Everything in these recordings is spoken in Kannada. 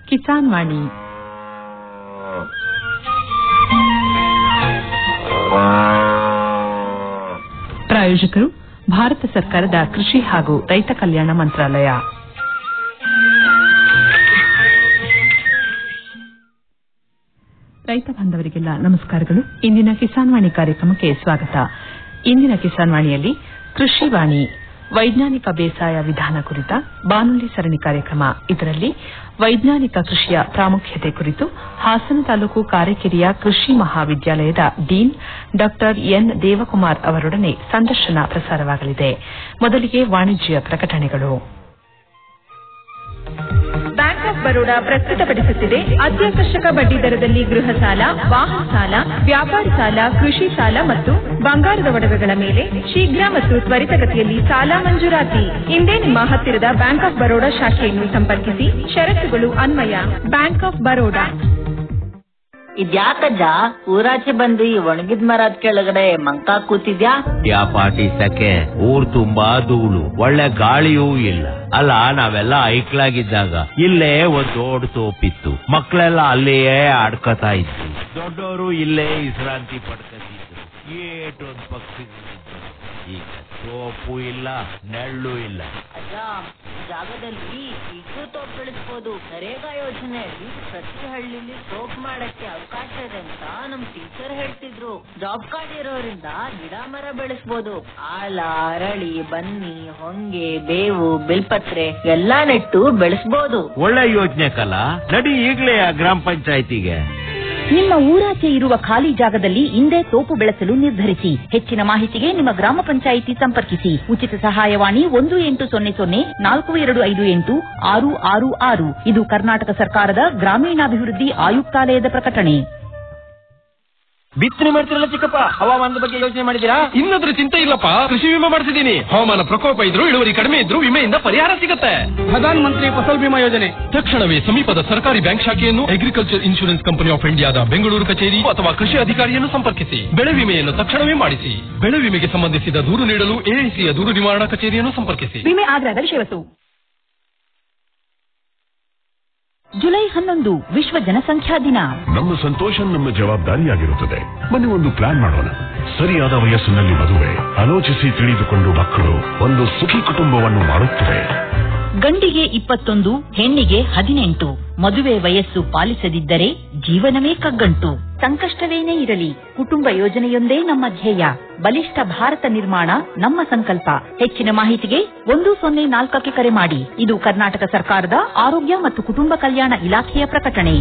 ಕಿಸಾನ್ ವಾಣಿ ಪ್ರಾಯೋಜಕರು ಭಾರತ ಸರ್ಕಾರದ ಕೃಷಿ ಹಾಗೂ ರೈತ ಕಲ್ಯಾಣ ಮಂತ್ರಾಲಯ ರೈತ ಬಾಂಧವರಿಗೆಲ್ಲ ನಮಸ್ಕಾರಗಳು ಇಂದಿನ ಕಿಸಾನ್ ವಾಣಿ ಕಾರ್ಯಕ್ರಮಕ್ಕೆ ಸ್ವಾಗತ ಇಂದಿನ ಕಿಸಾನ್ ವಾಣಿಯಲ್ಲಿ ಕೃಷಿ ವಾಣಿ ವೈಜ್ಞಾನಿಕ ಬೇಸಾಯ ವಿಧಾನ ಕುರಿತ ಬಾನುಲಿ ಸರಣಿ ಕಾರ್ಯಕ್ರಮ ಇದರಲ್ಲಿ ವೈಜ್ಞಾನಿಕ ಕೃಷಿಯ ಪ್ರಾಮುಖ್ಯತೆ ಕುರಿತು ಹಾಸನ ತಾಲೂಕು ಕಾರೆಕೆರೆಯ ಕೃಷಿ ಮಹಾವಿದ್ಯಾಲಯದ ಡೀನ್ ಡಾ ಎನ್ ದೇವಕುಮಾರ್ ಅವರೊಡನೆ ಸಂದರ್ಶನ ಪ್ರಸಾರವಾಗಲಿದೆ ಮೊದಲಿಗೆ ವಾಣಿಜ್ಯ ಪ್ರಕಟಣೆಗಳು ಬ್ಯಾಂಕ್ ಆಫ್ ಬರೋಡಾ ಪ್ರಸ್ತುತಪಡಿಸುತ್ತಿದೆ ಅತ್ಯಾಕರ್ಷಕ ಬಡ್ಡಿ ದರದಲ್ಲಿ ಗೃಹ ಸಾಲ ವಾಹನ ಸಾಲ ವ್ಯಾಪಾರ ಸಾಲ ಕೃಷಿ ಸಾಲ ಮತ್ತು ಬಂಗಾರದ ಒಡವೆಗಳ ಮೇಲೆ ಶೀಘ್ರ ಮತ್ತು ತ್ವರಿತಗತಿಯಲ್ಲಿ ಸಾಲ ಮಂಜೂರಾತಿ ಇಂದೇ ನಿಮ್ಮ ಹತ್ತಿರದ ಬ್ಯಾಂಕ್ ಆಫ್ ಬರೋಡಾ ಶಾಖೆಯನ್ನು ಸಂಪರ್ಕಿಸಿ ಷರತ್ತುಗಳು ಅನ್ವಯ ಬ್ಯಾಂಕ್ ಆಫ್ ಬರೋಡಾ ಇದ್ಯಾಕಜ್ಜ ಊರಾಚೆ ಬಂದು ಈ ಒಣಗಿದ ಮರದ ಕೆಳಗಡೆ ಮಂಕ ಕೂತಿದ್ಯಾ ಯಾ ಪಾಟಿ ಸಕೆ ಊರ್ ತುಂಬಾ ಧೂಳು ಒಳ್ಳೆ ಗಾಳಿಯೂ ಇಲ್ಲ ಅಲ್ಲ ನಾವೆಲ್ಲ ಐಕ್ಲಾಗಿದ್ದಾಗ ಇಲ್ಲೇ ಒಂದ್ ದೊಡ್ಡ ತೋಪಿತ್ತು ಮಕ್ಕಳೆಲ್ಲ ಅಲ್ಲಿಯೇ ಆಡ್ಕತಾ ಇದ್ವಿ ದೊಡ್ಡವರು ಇಲ್ಲೇ ವಿಶ್ರಾಂತಿ ಪಡ್ಕತಿದ್ರು ಏಟೊಂದ್ ಪಕ್ಷಿ ಈಗ ಸೋಪು ಇಲ್ಲ ನೆಳ್ಳು ಇಲ್ಲ ಅಜ್ಜ ಈ ಜಾಗದಲ್ಲಿ ಈಗೂ ತೋಪ್ ಬೆಳೆಸ್ಬೋದು ನರೇಗಾ ಯೋಜನೆಯಲ್ಲಿ ಪ್ರತಿ ಹಳ್ಳಿಲಿ ತೋಪ್ ಮಾಡಕ್ಕೆ ಅವಕಾಶ ಇದೆ ಅಂತ ನಮ್ ಟೀಚರ್ ಹೇಳ್ತಿದ್ರು ಜಾಬ್ ಕಾರ್ಡ್ ಇರೋದ್ರಿಂದ ಗಿಡ ಮರ ಬೆಳೆಸ್ಬೋದು ಆಲ ಅರಳಿ ಬನ್ನಿ ಹೊಂಗೆ ಬೇವು ಬಿಲ್ಪತ್ರೆ ಎಲ್ಲಾ ನೆಟ್ಟು ಬೆಳೆಸ್ಬೋದು ಒಳ್ಳೆ ಯೋಜನೆ ಕಲ ನಡಿ ಈಗ್ಲೇ ಆ ಗ್ರಾಮ ಪಂಚಾಯತಿಗೆ ನಿಮ್ಮ ಊರಾಚೆ ಇರುವ ಖಾಲಿ ಜಾಗದಲ್ಲಿ ಇಂದೇ ತೋಪು ಬೆಳೆಸಲು ನಿರ್ಧರಿಸಿ ಹೆಚ್ಚಿನ ಮಾಹಿತಿಗೆ ನಿಮ್ಮ ಗ್ರಾಮ ಪಂಚಾಯಿತಿ ಸಂಪರ್ಕಿಸಿ ಉಚಿತ ಸಹಾಯವಾಣಿ ಒಂದು ಎಂಟು ಸೊನ್ನೆ ಸೊನ್ನೆ ನಾಲ್ಕು ಎರಡು ಐದು ಎಂಟು ಆರು ಆರು ಆರು ಇದು ಕರ್ನಾಟಕ ಸರ್ಕಾರದ ಗ್ರಾಮೀಣಾಭಿವೃದ್ಧಿ ಆಯುಕ್ತಾಲಯದ ಪ್ರಕಟಣೆ ಬಿತ್ತನೆ ಮಾಡ್ತಿರಲ್ಲ ಚಿಕ್ಕಪ್ಪ ಹವಾಮಾನದ ಬಗ್ಗೆ ಯೋಚನೆ ಮಾಡಿದ್ದೀರಾ ಇನ್ನದ್ರ ಚಿಂತೆ ಇಲ್ಲಪ್ಪ ಕೃಷಿ ವಿಮೆ ಮಾಡಿಸಿದೀನಿ ಹವಾಮಾನ ಪ್ರಕೋಪ ಇದ್ರು ಇಳುವರಿ ಕಡಿಮೆ ಇದ್ರು ವಿಮೆಯಿಂದ ಪರಿಹಾರ ಸಿಗುತ್ತೆ ಪ್ರಧಾನ ಮಂತ್ರಿ ಫಸಲ್ ಬಿಮಾ ಯೋಜನೆ ತಕ್ಷಣವೇ ಸಮೀಪದ ಸರ್ಕಾರಿ ಬ್ಯಾಂಕ್ ಶಾಖೆಯನ್ನು ಅಗ್ರಿಕಲ್ಚರ್ ಇನ್ಶೂರೆನ್ಸ್ ಕಂಪನಿ ಆಫ್ ಇಂಡಿಯಾದ ಬೆಂಗಳೂರು ಕಚೇರಿ ಅಥವಾ ಕೃಷಿ ಅಧಿಕಾರಿಯನ್ನು ಸಂಪರ್ಕಿಸಿ ಬೆಳೆ ವಿಮೆಯನ್ನು ತಕ್ಷಣವೇ ಮಾಡಿಸಿ ಬೆಳೆ ವಿಮೆಗೆ ಸಂಬಂಧಿಸಿದ ದೂರು ನೀಡಲು ಎಐಸಿಯ ದೂರು ನಿವಾರಣಾ ಕಚೇರಿಯನ್ನು ಸಂಪರ್ಕಿಸಿ ವಿಮೆ ಆಗ್ರಹದ ಷರತ್ತು ಜುಲೈ ಹನ್ನೊಂದು ವಿಶ್ವ ಜನಸಂಖ್ಯಾ ದಿನ ನಮ್ಮ ಸಂತೋಷ ನಮ್ಮ ಜವಾಬ್ದಾರಿಯಾಗಿರುತ್ತದೆ ಬನ್ನಿ ಒಂದು ಪ್ಲಾನ್ ಮಾಡೋಣ ಸರಿಯಾದ ವಯಸ್ಸಿನಲ್ಲಿ ಮದುವೆ ಆಲೋಚಿಸಿ ತಿಳಿದುಕೊಂಡು ಮಕ್ಕಳು ಒಂದು ಸುಖಿ ಕುಟುಂಬವನ್ನು ಮಾಡುತ್ತದೆ ಗಂಡಿಗೆ ಇಪ್ಪತ್ತೊಂದು ಹೆಣ್ಣಿಗೆ ಹದಿನೆಂಟು ಮದುವೆ ವಯಸ್ಸು ಪಾಲಿಸದಿದ್ದರೆ ಜೀವನವೇ ಕಗ್ಗಂಟು ಸಂಕಷ್ಟವೇನೇ ಇರಲಿ ಕುಟುಂಬ ಯೋಜನೆಯೊಂದೇ ನಮ್ಮ ಧ್ಯೇಯ ಬಲಿಷ್ಠ ಭಾರತ ನಿರ್ಮಾಣ ನಮ್ಮ ಸಂಕಲ್ಪ ಹೆಚ್ಚಿನ ಮಾಹಿತಿಗೆ ಒಂದು ಸೊನ್ನೆ ನಾಲ್ಕಕ್ಕೆ ಕರೆ ಮಾಡಿ ಇದು ಕರ್ನಾಟಕ ಸರ್ಕಾರದ ಆರೋಗ್ಯ ಮತ್ತು ಕುಟುಂಬ ಕಲ್ಯಾಣ ಇಲಾಖೆಯ ಪ್ರಕಟಣೆ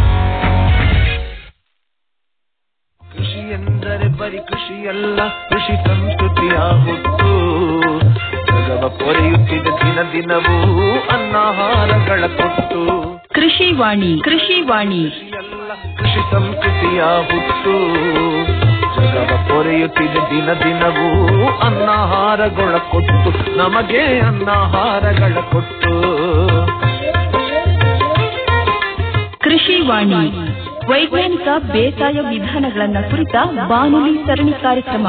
ಕೃಷಿ ಎಂದರೆ ಬರೀ ಕೃಷಿಯಲ್ಲ ಕೃಷಿ ಸಂಸ್ಕೃತಿಯ ಹುಟ್ಟು ಜಗವ ಪೊರೆಯುತ್ತಿದೆ ದಿನ ದಿನವೂ ಅನ್ನಹಾರಗಳ ಕೊಟ್ಟು ಕೃಷಿ ವಾಣಿ ಕೃಷಿ ವಾಣಿ ಕೃಷಿಯಲ್ಲ ಕೃಷಿ ಸಂಸ್ಕೃತಿಯ ಹುಟ್ಟು ಜಗವ ಪೊರೆಯುತ್ತಿದೆ ದಿನ ದಿನವೂ ಅನ್ನಹಾರಗಳ ಕೊಟ್ಟು ನಮಗೆ ಅನ್ನಹಾರಗಳ ಕೊಟ್ಟು ಕೃಷಿ ವಾಣಿ ವೈಜ್ಞಾನಿಕ ಬೇಸಾಯ ವಿಧಾನಗಳನ್ನ ಕುರಿತ ಬಾನುಲಿ ಸರಣಿ ಕಾರ್ಯಕ್ರಮ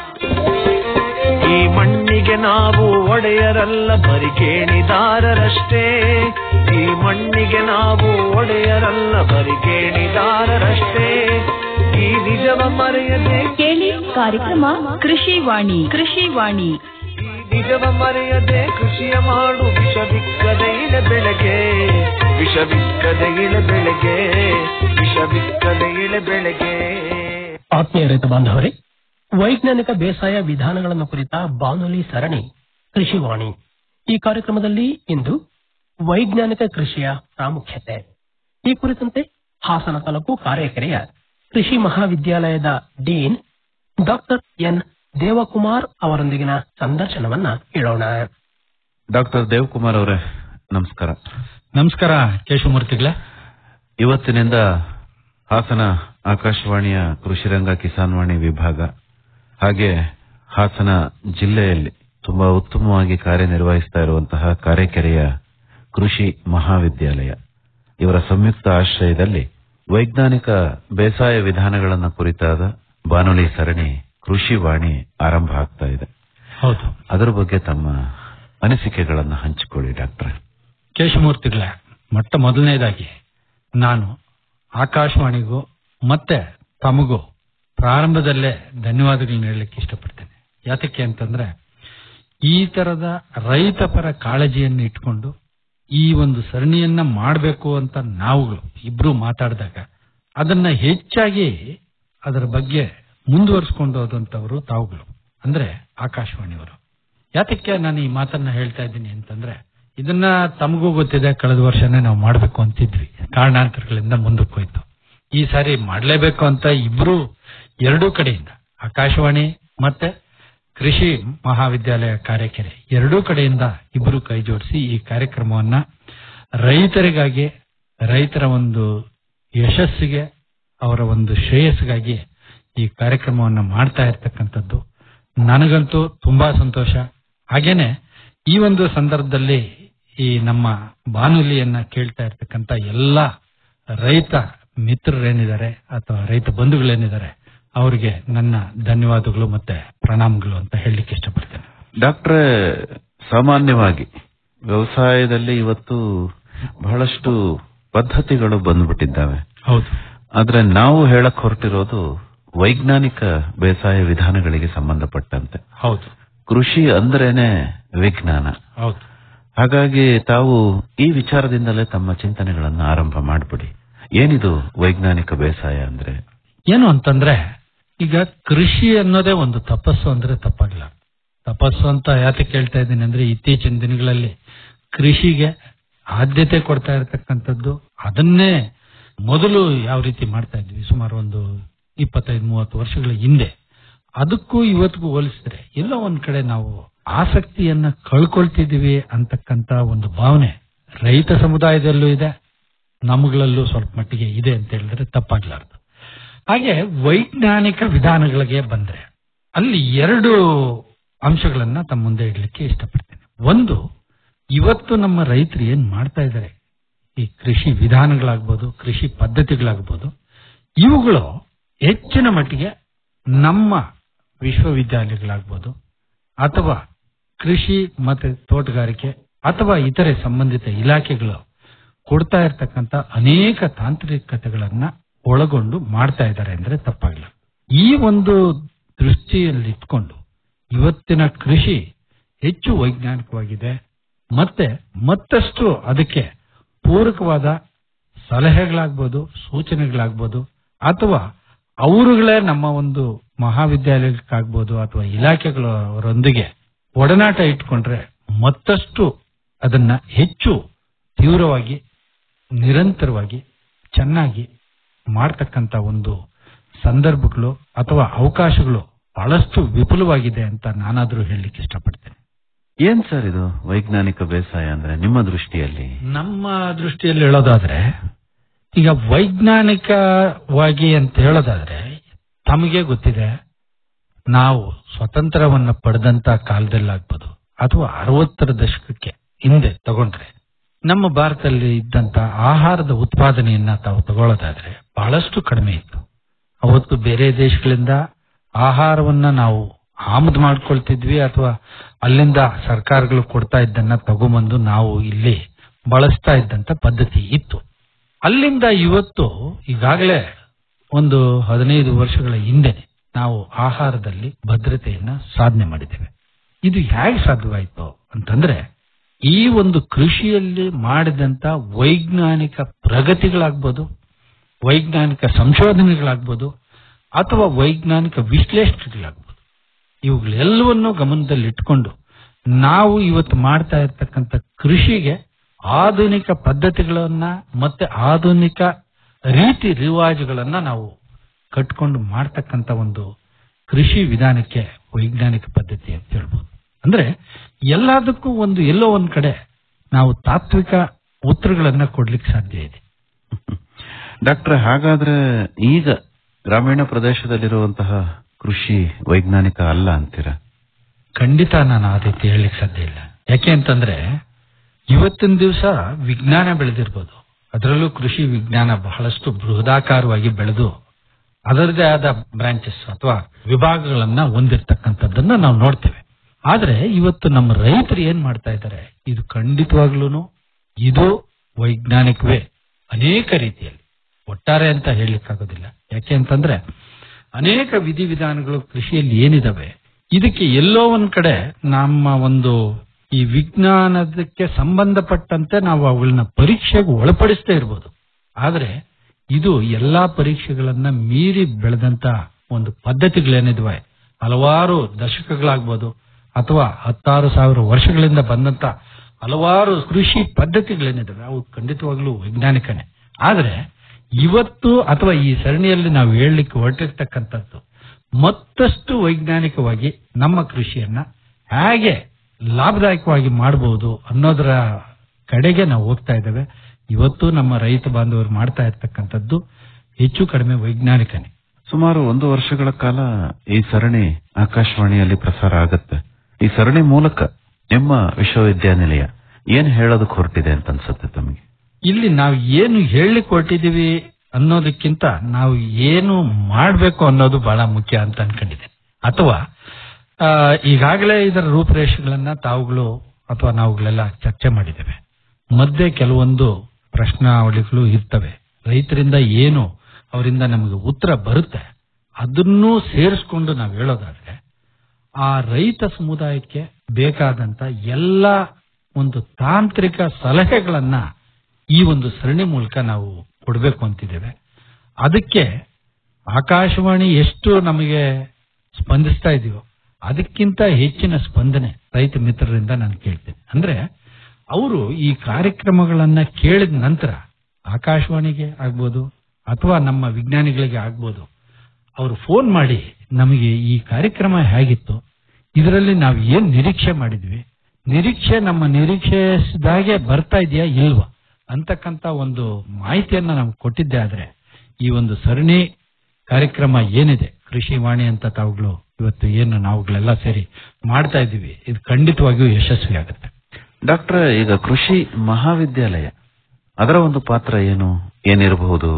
ಈ ಮಣ್ಣಿಗೆ ನಾವು ಒಡೆಯರಲ್ಲ ಬರಿ ಗೇಣಿದಾರರಷ್ಟೇ ಈ ಮಣ್ಣಿಗೆ ನಾವು ಒಡೆಯರಲ್ಲ ಬರಿ ಗೇಣಿದಾರರಷ್ಟೇ ಈ ನಿಜವ ಮರೆಯದೆ ಕೇಳಿ ಕಾರ್ಯಕ್ರಮ ಕೃಷಿ ವಾಣಿ ಕೃಷಿ ವಾಣಿ ಈ ನಿಜವ ಮರೆಯದೆ ಕೃಷಿಯ ಮಾಡು ವಿಷವಿಕ್ಕದೆ ಇಳೆ ಬೆಳೆಗೆ ವಿಷವಿಕ್ಕದೆ ಇಳೆ ಬೆಳೆಗೆ ವಿಷವಿಕ್ಕದೆ ಇಳೆ ಬೆಳೆಗೆ ಆತ್ಮೀಯ ರೈತ ಬಾಂಧವರೇ ವೈಜ್ಞಾನಿಕ ಬೇಸಾಯ ವಿಧಾನಗಳನ್ನು ಕುರಿತ ಬಾನುಲಿ ಸರಣಿ ಕೃಷಿವಾಣಿ ಈ ಕಾರ್ಯಕ್ರಮದಲ್ಲಿ ಇಂದು ವೈಜ್ಞಾನಿಕ ಕೃಷಿಯ ಪ್ರಾಮುಖ್ಯತೆ ಈ ಕುರಿತಂತೆ ಹಾಸನ ತಾಲೂಕು ಕಾರೆಕೆರೆಯ ಕೃಷಿ ಮಹಾವಿದ್ಯಾಲಯದ ಡೀನ್ ಡಾಕ್ಟರ್ ಎನ್ ದೇವಕುಮಾರ್ ಅವರೊಂದಿಗಿನ ಸಂದರ್ಶನವನ್ನ ಕೇಳೋಣ ಡಾಕ್ಟರ್ ದೇವಕುಮಾರ್ ಅವರೇ ನಮಸ್ಕಾರ ನಮಸ್ಕಾರ ಕೇಶವಮೂರ್ತಿಗಳೇ ಇವತ್ತಿನಿಂದ ಹಾಸನ ಆಕಾಶವಾಣಿಯ ಕೃಷಿರಂಗ ಕಿಸಾನ್ ವಾಣಿ ವಿಭಾಗ ಹಾಗೆ ಹಾಸನ ಜಿಲ್ಲೆಯಲ್ಲಿ ತುಂಬಾ ಉತ್ತಮವಾಗಿ ಕಾರ್ಯನಿರ್ವಹಿಸ್ತಾ ಇರುವಂತಹ ಕಾರೆಕೆರೆಯ ಕೃಷಿ ಮಹಾವಿದ್ಯಾಲಯ ಇವರ ಸಂಯುಕ್ತ ಆಶ್ರಯದಲ್ಲಿ ವೈಜ್ಞಾನಿಕ ಬೇಸಾಯ ವಿಧಾನಗಳನ್ನು ಕುರಿತಾದ ಬಾನುಲಿ ಸರಣಿ ಕೃಷಿ ವಾಣಿ ಆರಂಭ ಆಗ್ತಾ ಇದೆ ಹೌದು ಅದರ ಬಗ್ಗೆ ತಮ್ಮ ಅನಿಸಿಕೆಗಳನ್ನು ಹಂಚಿಕೊಳ್ಳಿ ಡಾಕ್ಟರ್ ಕೇಶಮೂರ್ತಿಗಳೇ ಮೊಟ್ಟ ಮೊದಲನೇದಾಗಿ ನಾನು ಆಕಾಶವಾಣಿಗೂ ಮತ್ತೆ ತಮಗೂ ಪ್ರಾರಂಭದಲ್ಲೇ ಧನ್ಯವಾದಗಳನ್ನ ಹೇಳಲಿಕ್ಕೆ ಇಷ್ಟಪಡ್ತೇನೆ ಯಾತಕ್ಕೆ ಅಂತಂದ್ರೆ ಈ ತರದ ರೈತ ಪರ ಕಾಳಜಿಯನ್ನು ಇಟ್ಕೊಂಡು ಈ ಒಂದು ಸರಣಿಯನ್ನ ಮಾಡಬೇಕು ಅಂತ ನಾವುಗಳು ಇಬ್ರು ಮಾತಾಡಿದಾಗ ಅದನ್ನ ಹೆಚ್ಚಾಗಿ ಅದರ ಬಗ್ಗೆ ಮುಂದುವರಿಸಿಕೊಂಡು ಹೋದಂತವರು ತಾವುಗಳು ಅಂದ್ರೆ ಆಕಾಶವಾಣಿಯವರು ಯಾತಕ್ಕೆ ನಾನು ಈ ಮಾತನ್ನ ಹೇಳ್ತಾ ಇದ್ದೀನಿ ಅಂತಂದ್ರೆ ಇದನ್ನ ತಮಗೂ ಗೊತ್ತಿದೆ ಕಳೆದ ವರ್ಷನೇ ನಾವು ಮಾಡಬೇಕು ಅಂತಿದ್ವಿ ಕಾರಣಾಂತರಗಳಿಂದ ಮುಂದಕ್ಕೆ ಹೋಯ್ತು ಈ ಸಾರಿ ಮಾಡಲೇಬೇಕು ಅಂತ ಇಬ್ರು ಎರಡೂ ಕಡೆಯಿಂದ ಆಕಾಶವಾಣಿ ಮತ್ತೆ ಕೃಷಿ ಮಹಾವಿದ್ಯಾಲಯ ಕಾರ್ಯಕೆರೆ ಎರಡೂ ಕಡೆಯಿಂದ ಇಬ್ರು ಕೈ ಜೋಡಿಸಿ ಈ ಕಾರ್ಯಕ್ರಮವನ್ನ ರೈತರಿಗಾಗಿ ರೈತರ ಒಂದು ಯಶಸ್ಸಿಗೆ ಅವರ ಒಂದು ಶ್ರೇಯಸ್ಸಿಗಾಗಿ ಈ ಕಾರ್ಯಕ್ರಮವನ್ನ ಮಾಡ್ತಾ ಇರ್ತಕ್ಕಂಥದ್ದು ನನಗಂತೂ ತುಂಬಾ ಸಂತೋಷ ಹಾಗೇನೆ ಈ ಒಂದು ಸಂದರ್ಭದಲ್ಲಿ ಈ ನಮ್ಮ ಬಾನುಲಿಯನ್ನ ಕೇಳ್ತಾ ಇರ್ತಕ್ಕಂಥ ಎಲ್ಲ ರೈತ ಮಿತ್ರರೇನಿದ್ದಾರೆ ಅಥವಾ ರೈತ ಬಂಧುಗಳೇನಿದ್ದಾರೆ ಅವರಿಗೆ ನನ್ನ ಧನ್ಯವಾದಗಳು ಮತ್ತೆ ಪ್ರಣಾಮಗಳು ಅಂತ ಹೇಳಲಿಕ್ಕೆ ಇಷ್ಟಪಡ್ತೇನೆ ಡಾಕ್ಟ್ರೆ ಸಾಮಾನ್ಯವಾಗಿ ವ್ಯವಸಾಯದಲ್ಲಿ ಇವತ್ತು ಬಹಳಷ್ಟು ಪದ್ಧತಿಗಳು ಬಂದ್ಬಿಟ್ಟಿದ್ದಾವೆ ಹೌದು ಆದ್ರೆ ನಾವು ಹೇಳಕ್ ಹೊರಟಿರೋದು ವೈಜ್ಞಾನಿಕ ಬೇಸಾಯ ವಿಧಾನಗಳಿಗೆ ಸಂಬಂಧಪಟ್ಟಂತೆ ಹೌದು ಕೃಷಿ ಅಂದ್ರೇನೆ ವಿಜ್ಞಾನ ಹೌದು ಹಾಗಾಗಿ ತಾವು ಈ ವಿಚಾರದಿಂದಲೇ ತಮ್ಮ ಚಿಂತನೆಗಳನ್ನು ಆರಂಭ ಮಾಡಿಬಿಡಿ ಏನಿದು ವೈಜ್ಞಾನಿಕ ಬೇಸಾಯ ಅಂದ್ರೆ ಏನು ಅಂತಂದ್ರೆ ಈಗ ಕೃಷಿ ಅನ್ನೋದೇ ಒಂದು ತಪಸ್ಸು ಅಂದ್ರೆ ತಪ್ಪಾಗಿಲ್ಲ ತಪಸ್ಸು ಅಂತ ಯಾಕೆ ಕೇಳ್ತಾ ಇದ್ದೀನಿ ಅಂದ್ರೆ ಇತ್ತೀಚಿನ ದಿನಗಳಲ್ಲಿ ಕೃಷಿಗೆ ಆದ್ಯತೆ ಕೊಡ್ತಾ ಇರತಕ್ಕಂಥದ್ದು ಅದನ್ನೇ ಮೊದಲು ಯಾವ ರೀತಿ ಮಾಡ್ತಾ ಇದ್ವಿ ಸುಮಾರು ಒಂದು ಇಪ್ಪತ್ತೈದು ಮೂವತ್ತು ವರ್ಷಗಳ ಹಿಂದೆ ಅದಕ್ಕೂ ಇವತ್ತಿಗೂ ಹೋಲಿಸಿದ್ರೆ ಎಲ್ಲೋ ಒಂದ್ ಕಡೆ ನಾವು ಆಸಕ್ತಿಯನ್ನ ಕಳ್ಕೊಳ್ತಿದೀವಿ ಅಂತಕ್ಕಂತ ಒಂದು ಭಾವನೆ ರೈತ ಸಮುದಾಯದಲ್ಲೂ ಇದೆ ನಮ್ಗಳಲ್ಲೂ ಸ್ವಲ್ಪ ಮಟ್ಟಿಗೆ ಇದೆ ಅಂತ ಹೇಳಿದ್ರೆ ತಪ್ಪಾಗ್ಲಾರ್ದು ಹಾಗೆ ವೈಜ್ಞಾನಿಕ ವಿಧಾನಗಳಿಗೆ ಬಂದ್ರೆ ಅಲ್ಲಿ ಎರಡು ಅಂಶಗಳನ್ನ ತಮ್ಮ ಮುಂದೆ ಇಡ್ಲಿಕ್ಕೆ ಇಷ್ಟಪಡ್ತೇನೆ ಒಂದು ಇವತ್ತು ನಮ್ಮ ರೈತರು ಏನ್ ಮಾಡ್ತಾ ಇದ್ದಾರೆ ಈ ಕೃಷಿ ವಿಧಾನಗಳಾಗ್ಬೋದು ಕೃಷಿ ಪದ್ಧತಿಗಳಾಗ್ಬೋದು ಇವುಗಳು ಹೆಚ್ಚಿನ ಮಟ್ಟಿಗೆ ನಮ್ಮ ವಿಶ್ವವಿದ್ಯಾಲಯಗಳಾಗ್ಬೋದು ಅಥವಾ ಕೃಷಿ ಮತ್ತೆ ತೋಟಗಾರಿಕೆ ಅಥವಾ ಇತರೆ ಸಂಬಂಧಿತ ಇಲಾಖೆಗಳು ಕೊಡ್ತಾ ಇರತಕ್ಕಂತ ಅನೇಕ ತಾಂತ್ರಿಕತೆಗಳನ್ನ ಒಳಗೊಂಡು ಮಾಡ್ತಾ ಇದ್ದಾರೆ ಅಂದ್ರೆ ತಪ್ಪಾಗಿಲ್ಲ ಈ ಒಂದು ದೃಷ್ಟಿಯಲ್ಲಿ ಇಟ್ಕೊಂಡು ಇವತ್ತಿನ ಕೃಷಿ ಹೆಚ್ಚು ವೈಜ್ಞಾನಿಕವಾಗಿದೆ ಮತ್ತೆ ಮತ್ತಷ್ಟು ಅದಕ್ಕೆ ಪೂರಕವಾದ ಸಲಹೆಗಳಾಗ್ಬೋದು ಸೂಚನೆಗಳಾಗ್ಬೋದು ಅಥವಾ ಅವರುಗಳೇ ನಮ್ಮ ಒಂದು ಮಹಾವಿದ್ಯಾಲಯಕ್ಕಾಗ್ಬೋದು ಅಥವಾ ಇಲಾಖೆಗಳವರೊಂದಿಗೆ ಒಡನಾಟ ಇಟ್ಕೊಂಡ್ರೆ ಮತ್ತಷ್ಟು ಅದನ್ನ ಹೆಚ್ಚು ತೀವ್ರವಾಗಿ ನಿರಂತರವಾಗಿ ಚೆನ್ನಾಗಿ ಮಾಡ್ತಕ್ಕಂತ ಒಂದು ಸಂದರ್ಭಗಳು ಅಥವಾ ಅವಕಾಶಗಳು ಬಹಳಷ್ಟು ವಿಪುಲವಾಗಿದೆ ಅಂತ ನಾನಾದ್ರೂ ಹೇಳಲಿಕ್ಕೆ ಇಷ್ಟಪಡ್ತೇನೆ ಏನ್ ಸರ್ ಇದು ವೈಜ್ಞಾನಿಕ ಬೇಸಾಯ ಅಂದ್ರೆ ನಿಮ್ಮ ದೃಷ್ಟಿಯಲ್ಲಿ ನಮ್ಮ ದೃಷ್ಟಿಯಲ್ಲಿ ಹೇಳೋದಾದ್ರೆ ಈಗ ವೈಜ್ಞಾನಿಕವಾಗಿ ಅಂತ ಹೇಳೋದಾದ್ರೆ ತಮಗೆ ಗೊತ್ತಿದೆ ನಾವು ಸ್ವತಂತ್ರವನ್ನ ಪಡೆದಂತ ಕಾಲದಲ್ಲಾಗ್ಬೋದು ಅಥವಾ ಅರವತ್ತರ ದಶಕಕ್ಕೆ ಹಿಂದೆ ತಗೊಂಡ್ರೆ ನಮ್ಮ ಭಾರತದಲ್ಲಿ ಇದ್ದಂತ ಆಹಾರದ ಉತ್ಪಾದನೆಯನ್ನ ತಾವು ತಗೊಳ್ಳೋದಾದ್ರೆ ಬಹಳಷ್ಟು ಕಡಿಮೆ ಇತ್ತು ಅವತ್ತು ಬೇರೆ ದೇಶಗಳಿಂದ ಆಹಾರವನ್ನ ನಾವು ಆಮದು ಮಾಡ್ಕೊಳ್ತಿದ್ವಿ ಅಥವಾ ಅಲ್ಲಿಂದ ಸರ್ಕಾರಗಳು ಕೊಡ್ತಾ ಇದ್ದನ್ನ ತಗೊಂಬಂದು ನಾವು ಇಲ್ಲಿ ಬಳಸ್ತಾ ಇದ್ದಂತ ಪದ್ಧತಿ ಇತ್ತು ಅಲ್ಲಿಂದ ಇವತ್ತು ಈಗಾಗಲೇ ಒಂದು ಹದಿನೈದು ವರ್ಷಗಳ ಹಿಂದೆ ನಾವು ಆಹಾರದಲ್ಲಿ ಭದ್ರತೆಯನ್ನ ಸಾಧನೆ ಮಾಡಿದ್ದೇವೆ ಇದು ಹೇಗೆ ಸಾಧ್ಯವಾಯಿತು ಅಂತಂದ್ರೆ ಈ ಒಂದು ಕೃಷಿಯಲ್ಲಿ ಮಾಡಿದಂತ ವೈಜ್ಞಾನಿಕ ಪ್ರಗತಿಗಳಾಗ್ಬೋದು ವೈಜ್ಞಾನಿಕ ಸಂಶೋಧನೆಗಳಾಗ್ಬೋದು ಅಥವಾ ವೈಜ್ಞಾನಿಕ ವಿಶ್ಲೇಷಣೆಗಳಾಗ್ಬೋದು ಇವುಗಳೆಲ್ಲವನ್ನೂ ಗಮನದಲ್ಲಿಟ್ಕೊಂಡು ನಾವು ಇವತ್ತು ಮಾಡ್ತಾ ಇರ್ತಕ್ಕಂಥ ಕೃಷಿಗೆ ಆಧುನಿಕ ಪದ್ಧತಿಗಳನ್ನ ಮತ್ತೆ ಆಧುನಿಕ ರೀತಿ ರಿವಾಜುಗಳನ್ನ ನಾವು ಕಟ್ಕೊಂಡು ಮಾಡ್ತಕ್ಕಂಥ ಒಂದು ಕೃಷಿ ವಿಧಾನಕ್ಕೆ ವೈಜ್ಞಾನಿಕ ಪದ್ಧತಿ ಅಂತ ಹೇಳ್ಬೋದು ಅಂದ್ರೆ ಎಲ್ಲದಕ್ಕೂ ಒಂದು ಎಲ್ಲೋ ಒಂದ್ ಕಡೆ ನಾವು ತಾತ್ವಿಕ ಉತ್ತರಗಳನ್ನ ಕೊಡ್ಲಿಕ್ಕೆ ಸಾಧ್ಯ ಇದೆ ಡಾಕ್ಟ್ರೆ ಹಾಗಾದ್ರೆ ಈಗ ಗ್ರಾಮೀಣ ಪ್ರದೇಶದಲ್ಲಿರುವಂತಹ ಕೃಷಿ ವೈಜ್ಞಾನಿಕ ಅಲ್ಲ ಅಂತೀರಾ ಖಂಡಿತ ನಾನು ಆ ರೀತಿ ಹೇಳಲಿಕ್ಕೆ ಸಾಧ್ಯ ಇಲ್ಲ ಯಾಕೆ ಅಂತಂದ್ರೆ ಇವತ್ತಿನ ದಿವಸ ವಿಜ್ಞಾನ ಬೆಳೆದಿರ್ಬೋದು ಅದರಲ್ಲೂ ಕೃಷಿ ವಿಜ್ಞಾನ ಬಹಳಷ್ಟು ಬೃಹದಾಕಾರವಾಗಿ ಬೆಳೆದು ಅದರದೇ ಆದ ಬ್ರಾಂಚಸ್ ಅಥವಾ ವಿಭಾಗಗಳನ್ನ ಹೊಂದಿರತಕ್ಕಂಥದ್ದನ್ನ ನಾವು ನೋಡ್ತೇವೆ ಆದ್ರೆ ಇವತ್ತು ನಮ್ಮ ರೈತರು ಏನ್ ಮಾಡ್ತಾ ಇದ್ದಾರೆ ಇದು ಖಂಡಿತವಾಗ್ಲೂ ಇದು ವೈಜ್ಞಾನಿಕವೇ ಅನೇಕ ರೀತಿಯಲ್ಲಿ ಒಟ್ಟಾರೆ ಅಂತ ಹೇಳಲಿಕ್ಕಾಗೋದಿಲ್ಲ ಯಾಕೆ ಅಂತಂದ್ರೆ ಅನೇಕ ವಿಧಿವಿಧಾನಗಳು ಕೃಷಿಯಲ್ಲಿ ಏನಿದಾವೆ ಇದಕ್ಕೆ ಎಲ್ಲೋ ಒಂದ್ ಕಡೆ ನಮ್ಮ ಒಂದು ಈ ವಿಜ್ಞಾನದಕ್ಕೆ ಸಂಬಂಧಪಟ್ಟಂತೆ ನಾವು ಅವುಗಳನ್ನ ಪರೀಕ್ಷೆಗೆ ಒಳಪಡಿಸ್ತೇ ಇರ್ಬೋದು ಆದ್ರೆ ಇದು ಎಲ್ಲಾ ಪರೀಕ್ಷೆಗಳನ್ನ ಮೀರಿ ಬೆಳೆದಂತ ಒಂದು ಪದ್ಧತಿಗಳೇನಿದ್ವೆ ಹಲವಾರು ದಶಕಗಳಾಗ್ಬೋದು ಅಥವಾ ಹತ್ತಾರು ಸಾವಿರ ವರ್ಷಗಳಿಂದ ಬಂದಂತ ಹಲವಾರು ಕೃಷಿ ಪದ್ಧತಿಗಳೇನಿದಾವೆ ಅವು ಖಂಡಿತವಾಗ್ಲೂ ವೈಜ್ಞಾನಿಕನೇ ಆದ್ರೆ ಇವತ್ತು ಅಥವಾ ಈ ಸರಣಿಯಲ್ಲಿ ನಾವು ಹೇಳಲಿಕ್ಕೆ ಹೊರಟಿರ್ತಕ್ಕಂಥದ್ದು ಮತ್ತಷ್ಟು ವೈಜ್ಞಾನಿಕವಾಗಿ ನಮ್ಮ ಕೃಷಿಯನ್ನ ಹೇಗೆ ಲಾಭದಾಯಕವಾಗಿ ಮಾಡಬಹುದು ಅನ್ನೋದರ ಕಡೆಗೆ ನಾವು ಹೋಗ್ತಾ ಇದ್ದೇವೆ ಇವತ್ತು ನಮ್ಮ ರೈತ ಬಾಂಧವರು ಮಾಡ್ತಾ ಇರ್ತಕ್ಕಂಥದ್ದು ಹೆಚ್ಚು ಕಡಿಮೆ ವೈಜ್ಞಾನಿಕನೇ ಸುಮಾರು ಒಂದು ವರ್ಷಗಳ ಕಾಲ ಈ ಸರಣಿ ಆಕಾಶವಾಣಿಯಲ್ಲಿ ಪ್ರಸಾರ ಆಗತ್ತೆ ಈ ಸರಣಿ ಮೂಲಕ ನಿಮ್ಮ ವಿಶ್ವವಿದ್ಯಾನಿಲಯ ಏನ್ ಹೇಳೋದಕ್ಕೆ ಹೊರಟಿದೆ ಅಂತ ಅನ್ಸುತ್ತೆ ತಮಗೆ ಇಲ್ಲಿ ನಾವು ಏನು ಹೇಳಲಿಕ್ಕೆ ಹೊರಟಿದೀವಿ ಅನ್ನೋದಕ್ಕಿಂತ ನಾವು ಏನು ಮಾಡಬೇಕು ಅನ್ನೋದು ಬಹಳ ಮುಖ್ಯ ಅಂತ ಅನ್ಕೊಂಡಿದ್ದೇನೆ ಅಥವಾ ಆ, ಈಗಾಗಲೇ ಇದರ ರೂಪರೇಷೆಗಳನ್ನ ತಾವುಗಳು ಅಥವಾ ನಾವುಗಳೆಲ್ಲ ಚರ್ಚೆ ಮಾಡಿದ್ದೇವೆ ಮಧ್ಯೆ ಕೆಲವೊಂದು ಪ್ರಶ್ನಾವಳಿಗಳು ಇರ್ತವೆ ರೈತರಿಂದ ಏನು ಅವರಿಂದ ನಮಗೆ ಉತ್ತರ ಬರುತ್ತೆ ಅದನ್ನೂ ಸೇರಿಸ್ಕೊಂಡು ನಾವು ಹೇಳೋದಾದ್ರೆ ಆ ರೈತ ಸಮುದಾಯಕ್ಕೆ ಬೇಕಾದಂತ ಎಲ್ಲ ಒಂದು ತಾಂತ್ರಿಕ ಸಲಹೆಗಳನ್ನ ಈ ಒಂದು ಸರಣಿ ಮೂಲಕ ನಾವು ಕೊಡಬೇಕು ಅಂತಿದ್ದೇವೆ ಅದಕ್ಕೆ ಆಕಾಶವಾಣಿ ಎಷ್ಟು ನಮಗೆ ಸ್ಪಂದಿಸ್ತಾ ಇದೆಯೋ ಅದಕ್ಕಿಂತ ಹೆಚ್ಚಿನ ಸ್ಪಂದನೆ ರೈತ ಮಿತ್ರರಿಂದ ನಾನು ಕೇಳ್ತೇನೆ ಅಂದ್ರೆ ಅವರು ಈ ಕಾರ್ಯಕ್ರಮಗಳನ್ನ ಕೇಳಿದ ನಂತರ ಆಕಾಶವಾಣಿಗೆ ಆಗ್ಬೋದು ಅಥವಾ ನಮ್ಮ ವಿಜ್ಞಾನಿಗಳಿಗೆ ಆಗ್ಬೋದು ಅವರು ಫೋನ್ ಮಾಡಿ ನಮಗೆ ಈ ಕಾರ್ಯಕ್ರಮ ಹೇಗಿತ್ತು ಇದರಲ್ಲಿ ನಾವು ಏನ್ ನಿರೀಕ್ಷೆ ಮಾಡಿದ್ವಿ ನಿರೀಕ್ಷೆ ನಮ್ಮ ನಿರೀಕ್ಷೆದಾಗೆ ಬರ್ತಾ ಇದೆಯಾ ಇಲ್ವಾ ಅಂತಕ್ಕಂತ ಒಂದು ಮಾಹಿತಿಯನ್ನ ನಮ್ಗೆ ಕೊಟ್ಟಿದ್ದೆ ಆದ್ರೆ ಈ ಒಂದು ಸರಣಿ ಕಾರ್ಯಕ್ರಮ ಏನಿದೆ ಕೃಷಿ ವಾಣಿ ಅಂತ ತಾವುಗಳು ಇವತ್ತು ಏನು ನಾವುಗಳೆಲ್ಲ ಸೇರಿ ಮಾಡ್ತಾ ಇದ್ದೀವಿ ಇದು ಖಂಡಿತವಾಗಿಯೂ ಯಶಸ್ವಿ ಆಗುತ್ತೆ ಡಾಕ್ಟರ್ ಈಗ ಕೃಷಿ ಮಹಾವಿದ್ಯಾಲಯ ಅದರ ಒಂದು ಪಾತ್ರ ಏನು ಏನಿರಬಹುದು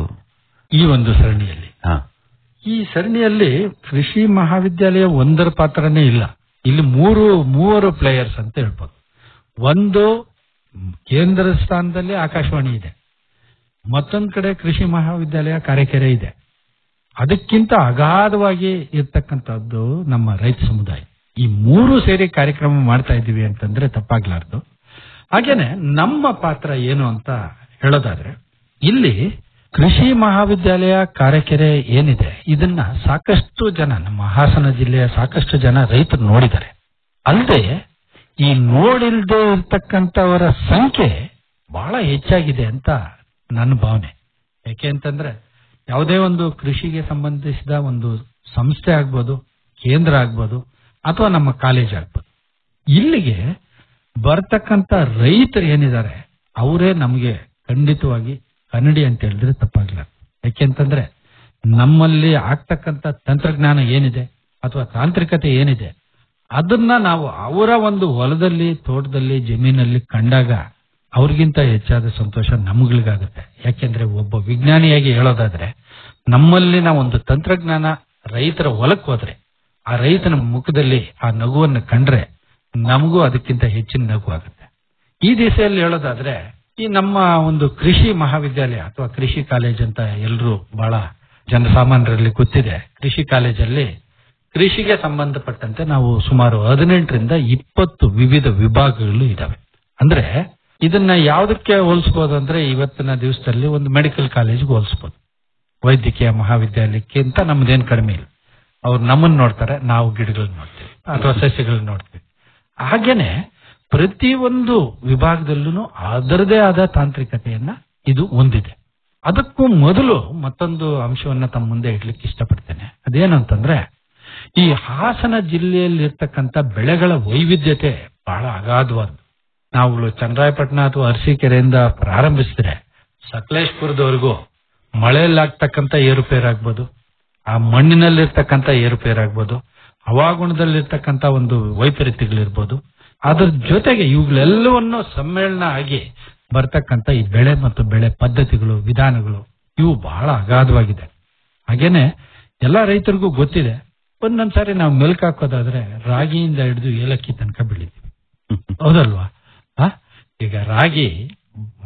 ಈ ಒಂದು ಸರಣಿಯಲ್ಲಿ ಹಾ ಈ ಸರಣಿಯಲ್ಲಿ ಕೃಷಿ ಮಹಾವಿದ್ಯಾಲಯ ಒಂದರ ಪಾತ್ರನೇ ಇಲ್ಲ ಇಲ್ಲಿ ಮೂರು ಮೂವರು ಪ್ಲೇಯರ್ಸ್ ಅಂತ ಹೇಳ್ಬೋದು ಒಂದು ಕೇಂದ್ರ ಸ್ಥಾನದಲ್ಲಿ ಆಕಾಶವಾಣಿ ಇದೆ ಮತ್ತೊಂದು ಕಡೆ ಕೃಷಿ ಮಹಾವಿದ್ಯಾಲಯ ಕಾರೆಕೆರೆ ಇದೆ ಅದಕ್ಕಿಂತ ಅಗಾಧವಾಗಿ ಇರ್ತಕ್ಕಂಥದ್ದು ನಮ್ಮ ರೈತ ಸಮುದಾಯ ಈ ಮೂರು ಸೇರಿ ಕಾರ್ಯಕ್ರಮ ಮಾಡ್ತಾ ಇದ್ದೀವಿ ಅಂತಂದ್ರೆ ತಪ್ಪಾಗ್ಲಾರ್ದು ಹಾಗೇನೆ ನಮ್ಮ ಪಾತ್ರ ಏನು ಅಂತ ಹೇಳೋದಾದ್ರೆ ಇಲ್ಲಿ ಕೃಷಿ ಮಹಾವಿದ್ಯಾಲಯ ಕಾರೆಕೆರೆ ಏನಿದೆ ಇದನ್ನ ಸಾಕಷ್ಟು ಜನ ನಮ್ಮ ಹಾಸನ ಜಿಲ್ಲೆಯ ಸಾಕಷ್ಟು ಜನ ರೈತರು ನೋಡಿದ್ದಾರೆ ಅಲ್ಲದೆ ಈ ನೋಡಿಲ್ದೇ ಇರ್ತಕ್ಕಂಥವರ ಸಂಖ್ಯೆ ಬಹಳ ಹೆಚ್ಚಾಗಿದೆ ಅಂತ ನನ್ನ ಭಾವನೆ ಯಾಕೆ ಅಂತಂದ್ರೆ ಯಾವುದೇ ಒಂದು ಕೃಷಿಗೆ ಸಂಬಂಧಿಸಿದ ಒಂದು ಸಂಸ್ಥೆ ಆಗ್ಬೋದು ಕೇಂದ್ರ ಆಗ್ಬೋದು ಅಥವಾ ನಮ್ಮ ಕಾಲೇಜ್ ಆಗ್ಬೋದು ಇಲ್ಲಿಗೆ ಬರ್ತಕ್ಕಂತ ರೈತರು ಏನಿದ್ದಾರೆ ಅವರೇ ನಮಗೆ ಖಂಡಿತವಾಗಿ ಕನ್ನಡಿ ಅಂತ ಹೇಳಿದ್ರೆ ತಪ್ಪಾಗಿಲ್ಲ ಯಾಕೆಂತಂದ್ರೆ ನಮ್ಮಲ್ಲಿ ಆಗ್ತಕ್ಕಂತ ತಂತ್ರಜ್ಞಾನ ಏನಿದೆ ಅಥವಾ ತಾಂತ್ರಿಕತೆ ಏನಿದೆ ಅದನ್ನ ನಾವು ಅವರ ಒಂದು ಹೊಲದಲ್ಲಿ ತೋಟದಲ್ಲಿ ಜಮೀನಲ್ಲಿ ಕಂಡಾಗ ಅವ್ರಿಗಿಂತ ಹೆಚ್ಚಾದ ಸಂತೋಷ ನಮ್ಗಳಿಗಾಗುತ್ತೆ ಯಾಕೆಂದ್ರೆ ಒಬ್ಬ ವಿಜ್ಞಾನಿಯಾಗಿ ಹೇಳೋದಾದ್ರೆ ನಮ್ಮಲ್ಲಿನ ಒಂದು ತಂತ್ರಜ್ಞಾನ ರೈತರ ಹೊಲಕ್ಕೆ ಹೋದ್ರೆ ಆ ರೈತನ ಮುಖದಲ್ಲಿ ಆ ನಗುವನ್ನು ಕಂಡ್ರೆ ನಮಗೂ ಅದಕ್ಕಿಂತ ಹೆಚ್ಚಿನ ನಗು ಆಗುತ್ತೆ ಈ ದಿಸೆಯಲ್ಲಿ ಹೇಳೋದಾದ್ರೆ ಈ ನಮ್ಮ ಒಂದು ಕೃಷಿ ಮಹಾವಿದ್ಯಾಲಯ ಅಥವಾ ಕೃಷಿ ಕಾಲೇಜ್ ಅಂತ ಎಲ್ಲರೂ ಬಹಳ ಜನಸಾಮಾನ್ಯರಲ್ಲಿ ಗೊತ್ತಿದೆ ಕೃಷಿ ಕಾಲೇಜಲ್ಲಿ ಕೃಷಿಗೆ ಸಂಬಂಧಪಟ್ಟಂತೆ ನಾವು ಸುಮಾರು ಹದಿನೆಂಟರಿಂದ ಇಪ್ಪತ್ತು ವಿವಿಧ ವಿಭಾಗಗಳು ಇದಾವೆ ಅಂದ್ರೆ ಇದನ್ನ ಯಾವುದಕ್ಕೆ ಹೋಲಿಸಬಹುದು ಅಂದ್ರೆ ಇವತ್ತಿನ ದಿವಸದಲ್ಲಿ ಒಂದು ಮೆಡಿಕಲ್ ಕಾಲೇಜ್ಗೆ ಹೋಲಿಸಬಹುದು ವೈದ್ಯಕೀಯ ಮಹಾವಿದ್ಯಾಲಯಕ್ಕಿಂತ ನಮ್ದೇನ್ ಕಡಿಮೆ ಇಲ್ಲ ಅವ್ರು ನಮ್ಮನ್ನ ನೋಡ್ತಾರೆ ನಾವು ಗಿಡಗಳನ್ನ ನೋಡ್ತೀವಿ ಅಥವಾ ಸಸ್ಯಗಳನ್ನ ನೋಡ್ತೀವಿ ಹಾಗೇನೆ ಪ್ರತಿಯೊಂದು ವಿಭಾಗದಲ್ಲೂ ಅದರದೇ ಆದ ತಾಂತ್ರಿಕತೆಯನ್ನ ಇದು ಹೊಂದಿದೆ ಅದಕ್ಕೂ ಮೊದಲು ಮತ್ತೊಂದು ಅಂಶವನ್ನ ತಮ್ಮ ಮುಂದೆ ಇಡ್ಲಿಕ್ಕೆ ಇಷ್ಟಪಡ್ತೇನೆ ಅದೇನು ಅಂತಂದ್ರೆ ಈ ಹಾಸನ ಜಿಲ್ಲೆಯಲ್ಲಿ ಇರ್ತಕ್ಕಂಥ ಬೆಳೆಗಳ ವೈವಿಧ್ಯತೆ ಬಹಳ ಅಗಾಧವಾದ್ದು ನಾವು ಚನ್ನರಾಯಪಟ್ಟಣ ಅಥವಾ ಅರಸೀಕೆರೆಯಿಂದ ಪ್ರಾರಂಭಿಸಿದ್ರೆ ಸಕಲೇಶ್ಪುರದವರೆಗೂ ಮಳೆಯಲ್ಲಾಗ್ತಕ್ಕಂಥ ಏರುಪೇರಾಗ್ಬೋದು ಆ ಮಣ್ಣಿನಲ್ಲಿರ್ತಕ್ಕಂಥ ಏರುಪೇರಾಗ್ಬೋದು ಹವಾಗುಣದಲ್ಲಿರ್ತಕ್ಕಂಥ ಒಂದು ವೈಪರೀತ್ಯಗಳಿರ್ಬೋದು ಅದ್ರ ಜೊತೆಗೆ ಇವುಗಳೆಲ್ಲವನ್ನು ಸಮ್ಮೇಳನ ಆಗಿ ಬರ್ತಕ್ಕಂಥ ಈ ಬೆಳೆ ಮತ್ತು ಬೆಳೆ ಪದ್ಧತಿಗಳು ವಿಧಾನಗಳು ಇವು ಬಹಳ ಅಗಾಧವಾಗಿದೆ ಹಾಗೇನೆ ಎಲ್ಲಾ ರೈತರಿಗೂ ಗೊತ್ತಿದೆ ಒಂದೊಂದ್ಸಾರಿ ನಾವು ಮೆಲ್ಕ್ ಹಾಕೋದಾದ್ರೆ ರಾಗಿಯಿಂದ ಹಿಡಿದು ಏಲಕ್ಕಿ ತನಕ ಬೆಳಿತೀವಿ ಹೌದಲ್ವಾ ಆ? ಈಗ ರಾಗಿ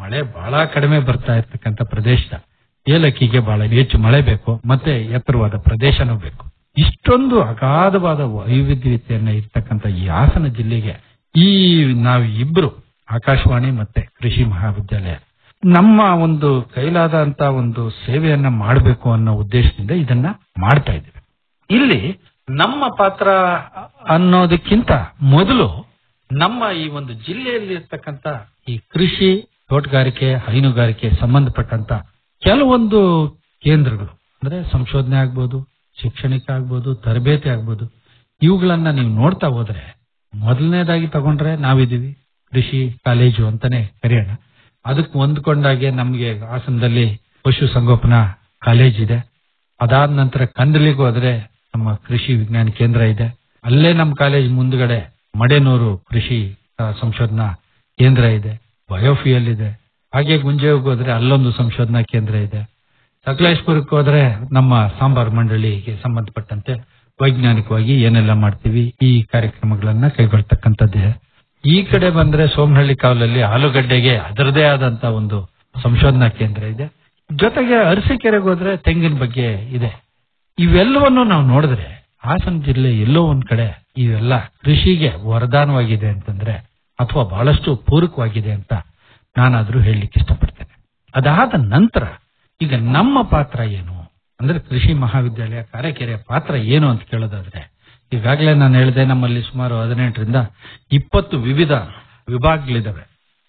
ಮಳೆ ಬಹಳ ಕಡಿಮೆ ಬರ್ತಾ ಇರ್ತಕ್ಕಂಥ ಪ್ರದೇಶ ಏಲಕ್ಕಿಗೆ ಬಹಳ ಹೆಚ್ಚು ಮಳೆ ಬೇಕು ಮತ್ತೆ ಎತ್ತರವಾದ ಪ್ರದೇಶನೂ ಬೇಕು ಇಷ್ಟೊಂದು ಅಗಾಧವಾದ ವೈವಿಧ್ಯತೆಯನ್ನ ಇರ್ತಕ್ಕಂಥ ಈ ಹಾಸನ ಜಿಲ್ಲೆಗೆ ಈ ನಾವು ಇಬ್ರು ಆಕಾಶವಾಣಿ ಮತ್ತೆ ಕೃಷಿ ಮಹಾವಿದ್ಯಾಲಯ ನಮ್ಮ ಒಂದು ಕೈಲಾದಂತ ಒಂದು ಸೇವೆಯನ್ನ ಮಾಡಬೇಕು ಅನ್ನೋ ಉದ್ದೇಶದಿಂದ ಇದನ್ನ ಮಾಡ್ತಾ ಇದ್ದೀವಿ ಇಲ್ಲಿ ನಮ್ಮ ಪಾತ್ರ ಅನ್ನೋದಕ್ಕಿಂತ ಮೊದಲು ನಮ್ಮ ಈ ಒಂದು ಜಿಲ್ಲೆಯಲ್ಲಿ ಇರ್ತಕ್ಕಂಥ ಈ ಕೃಷಿ ತೋಟಗಾರಿಕೆ ಹೈನುಗಾರಿಕೆ ಸಂಬಂಧಪಟ್ಟಂತ ಕೆಲವೊಂದು ಕೇಂದ್ರಗಳು ಅಂದ್ರೆ ಸಂಶೋಧನೆ ಆಗ್ಬೋದು ಶಿಕ್ಷಣಿಕ ಆಗ್ಬೋದು ತರಬೇತಿ ಆಗ್ಬೋದು ಇವುಗಳನ್ನ ನೀವು ನೋಡ್ತಾ ಹೋದ್ರೆ ಮೊದಲನೇದಾಗಿ ತಗೊಂಡ್ರೆ ನಾವಿದೀವಿ ಕೃಷಿ ಕಾಲೇಜು ಅಂತಾನೆ ಕರೆಯೋಣ ಅದಕ್ಕೆ ಹೊಂದ್ಕೊಂಡಾಗೆ ನಮ್ಗೆ ಹಾಸನದಲ್ಲಿ ಪಶು ಸಂಗೋಪನಾ ಕಾಲೇಜ್ ಇದೆ ಅದಾದ ನಂತರ ಕಂದಲಿಗೂ ಹೋದ್ರೆ ನಮ್ಮ ಕೃಷಿ ವಿಜ್ಞಾನ ಕೇಂದ್ರ ಇದೆ ಅಲ್ಲೇ ನಮ್ಮ ಕಾಲೇಜ್ ಮುಂದ್ಗಡೆ ಮಡೆನೂರು ಕೃಷಿ ಆ, ಸಂಶೋಧನಾ ಕೇಂದ್ರ ಇದೆ ಬಯೋಫಿಯಲ್ ಇದೆ ಹಾಗೆ ಗುಂಜೆಗೆ ಹೋದ್ರೆ ಅಲ್ಲೊಂದು ಸಂಶೋಧನಾ ಕೇಂದ್ರ ಇದೆ ಸಕಲೇಶ್ಪುರಕ್ಕೆ ಹೋದ್ರೆ ನಮ್ಮ ಸಾಂಬಾರ್ ಮಂಡಳಿಗೆ ಸಂಬಂಧಪಟ್ಟಂತೆ ವೈಜ್ಞಾನಿಕವಾಗಿ ಏನೆಲ್ಲ ಮಾಡ್ತೀವಿ ಈ ಕಾರ್ಯಕ್ರಮಗಳನ್ನ ಕೈಗೊಳ್ತಕ್ಕಂಥದ್ದಿದೆ ಈ ಕಡೆ ಬಂದ್ರೆ ಸೋಮನಹಳ್ಳಿ ಕಾವಲಲ್ಲಿ ಆಲೂಗಡ್ಡೆಗೆ ಅದರದೇ ಆದಂತ ಒಂದು ಸಂಶೋಧನಾ ಕೇಂದ್ರ ಇದೆ ಜೊತೆಗೆ ಅರಸೀಕೆರೆಗೆ ಹೋದ್ರೆ ತೆಂಗಿನ ಬಗ್ಗೆ ಇದೆ ಇವೆಲ್ಲವನ್ನು ನಾವು ನೋಡಿದ್ರೆ ಹಾಸನ ಜಿಲ್ಲೆ ಎಲ್ಲೋ ಒಂದ್ ಕಡೆ ಇವೆಲ್ಲ ಕೃಷಿಗೆ ವರದಾನವಾಗಿದೆ ಅಂತಂದ್ರೆ ಅಥವಾ ಬಹಳಷ್ಟು ಪೂರಕವಾಗಿದೆ ಅಂತ ನಾನಾದ್ರೂ ಹೇಳಲಿಕ್ಕೆ ಇಷ್ಟಪಡ್ತೇನೆ ಅದಾದ ನಂತರ ಈಗ ನಮ್ಮ ಪಾತ್ರ ಏನು ಅಂದ್ರೆ ಕೃಷಿ ಮಹಾವಿದ್ಯಾಲಯ ಕಾರೆಕೆರೆಯ ಪಾತ್ರ ಏನು ಅಂತ ಕೇಳೋದಾದ್ರೆ ಈಗಾಗಲೇ ನಾನು ಹೇಳಿದೆ ನಮ್ಮಲ್ಲಿ ಸುಮಾರು ಹದಿನೆಂಟರಿಂದ ಇಪ್ಪತ್ತು ವಿವಿಧ ವಿಭಾಗಗಳಿದಾವೆ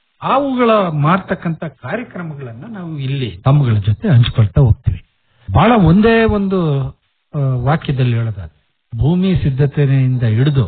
ಅವುಗಳ ಮಾಡ್ತಕ್ಕಂಥ ಕಾರ್ಯಕ್ರಮಗಳನ್ನ ನಾವು ಇಲ್ಲಿ ತಮ್ಮಗಳ ಜೊತೆ ಹಂಚ್ಕೊಳ್ತಾ ಹೋಗ್ತೀವಿ ಬಹಳ ಒಂದೇ ಒಂದು ಆ, ವಾಕ್ಯದಲ್ಲಿ ಹೇಳೋದಾದ್ರೆ ಭೂಮಿ ಸಿದ್ಧತೆಯಿಂದ ಹಿಡಿದು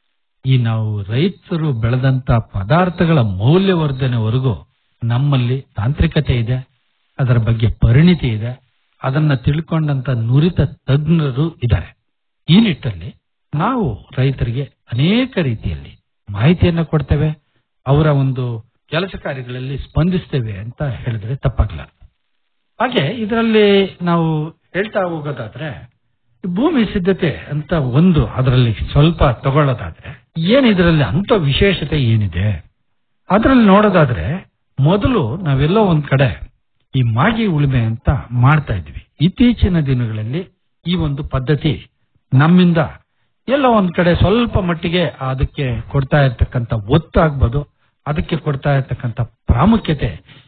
ಈ ನಾವು ರೈತರು ಬೆಳೆದಂತ ಪದಾರ್ಥಗಳ ಮೌಲ್ಯವರ್ಧನೆವರೆಗೂ ನಮ್ಮಲ್ಲಿ ತಾಂತ್ರಿಕತೆ ಇದೆ ಅದರ ಬಗ್ಗೆ ಪರಿಣಿತಿ ಇದೆ ಅದನ್ನ ತಿಳ್ಕೊಂಡಂತ ನುರಿತ ತಜ್ಞರು ಇದ್ದಾರೆ ಈ ನಿಟ್ಟಲ್ಲಿ ನಾವು ರೈತರಿಗೆ ಅನೇಕ ರೀತಿಯಲ್ಲಿ ಮಾಹಿತಿಯನ್ನ ಕೊಡ್ತೇವೆ ಅವರ ಒಂದು ಕೆಲಸ ಕಾರ್ಯಗಳಲ್ಲಿ ಸ್ಪಂದಿಸ್ತೇವೆ ಅಂತ ಹೇಳಿದ್ರೆ ತಪ್ಪಾಗ್ಲಾರ್ದು ಹಾಗೆ ಇದರಲ್ಲಿ ನಾವು ಹೇಳ್ತಾ ಹೋಗೋದಾದ್ರೆ ಈ ಭೂಮಿ ಸಿದ್ಧತೆ ಅಂತ ಒಂದು ಅದರಲ್ಲಿ ಸ್ವಲ್ಪ ತಗೊಳ್ಳೋದಾದ್ರೆ ಏನ್ ಇದರಲ್ಲಿ ಅಂತ ವಿಶೇಷತೆ ಏನಿದೆ ಅದರಲ್ಲಿ ನೋಡೋದಾದ್ರೆ ಮೊದಲು ನಾವೆಲ್ಲೋ ಒಂದ್ ಕಡೆ ಈ ಮಾಗಿ ಉಳುಮೆ ಅಂತ ಮಾಡ್ತಾ ಇದ್ವಿ ಇತ್ತೀಚಿನ ದಿನಗಳಲ್ಲಿ ಈ ಒಂದು ಪದ್ಧತಿ ನಮ್ಮಿಂದ ಎಲ್ಲ ಒಂದ್ ಕಡೆ ಸ್ವಲ್ಪ ಮಟ್ಟಿಗೆ ಅದಕ್ಕೆ ಕೊಡ್ತಾ ಇರ್ತಕ್ಕಂಥ ಒತ್ತು ಆಗ್ಬೋದು ಅದಕ್ಕೆ ಕೊಡ್ತಾ ಇರ್ತಕ್ಕಂಥ ಪ್ರಾಮುಖ್ಯತೆ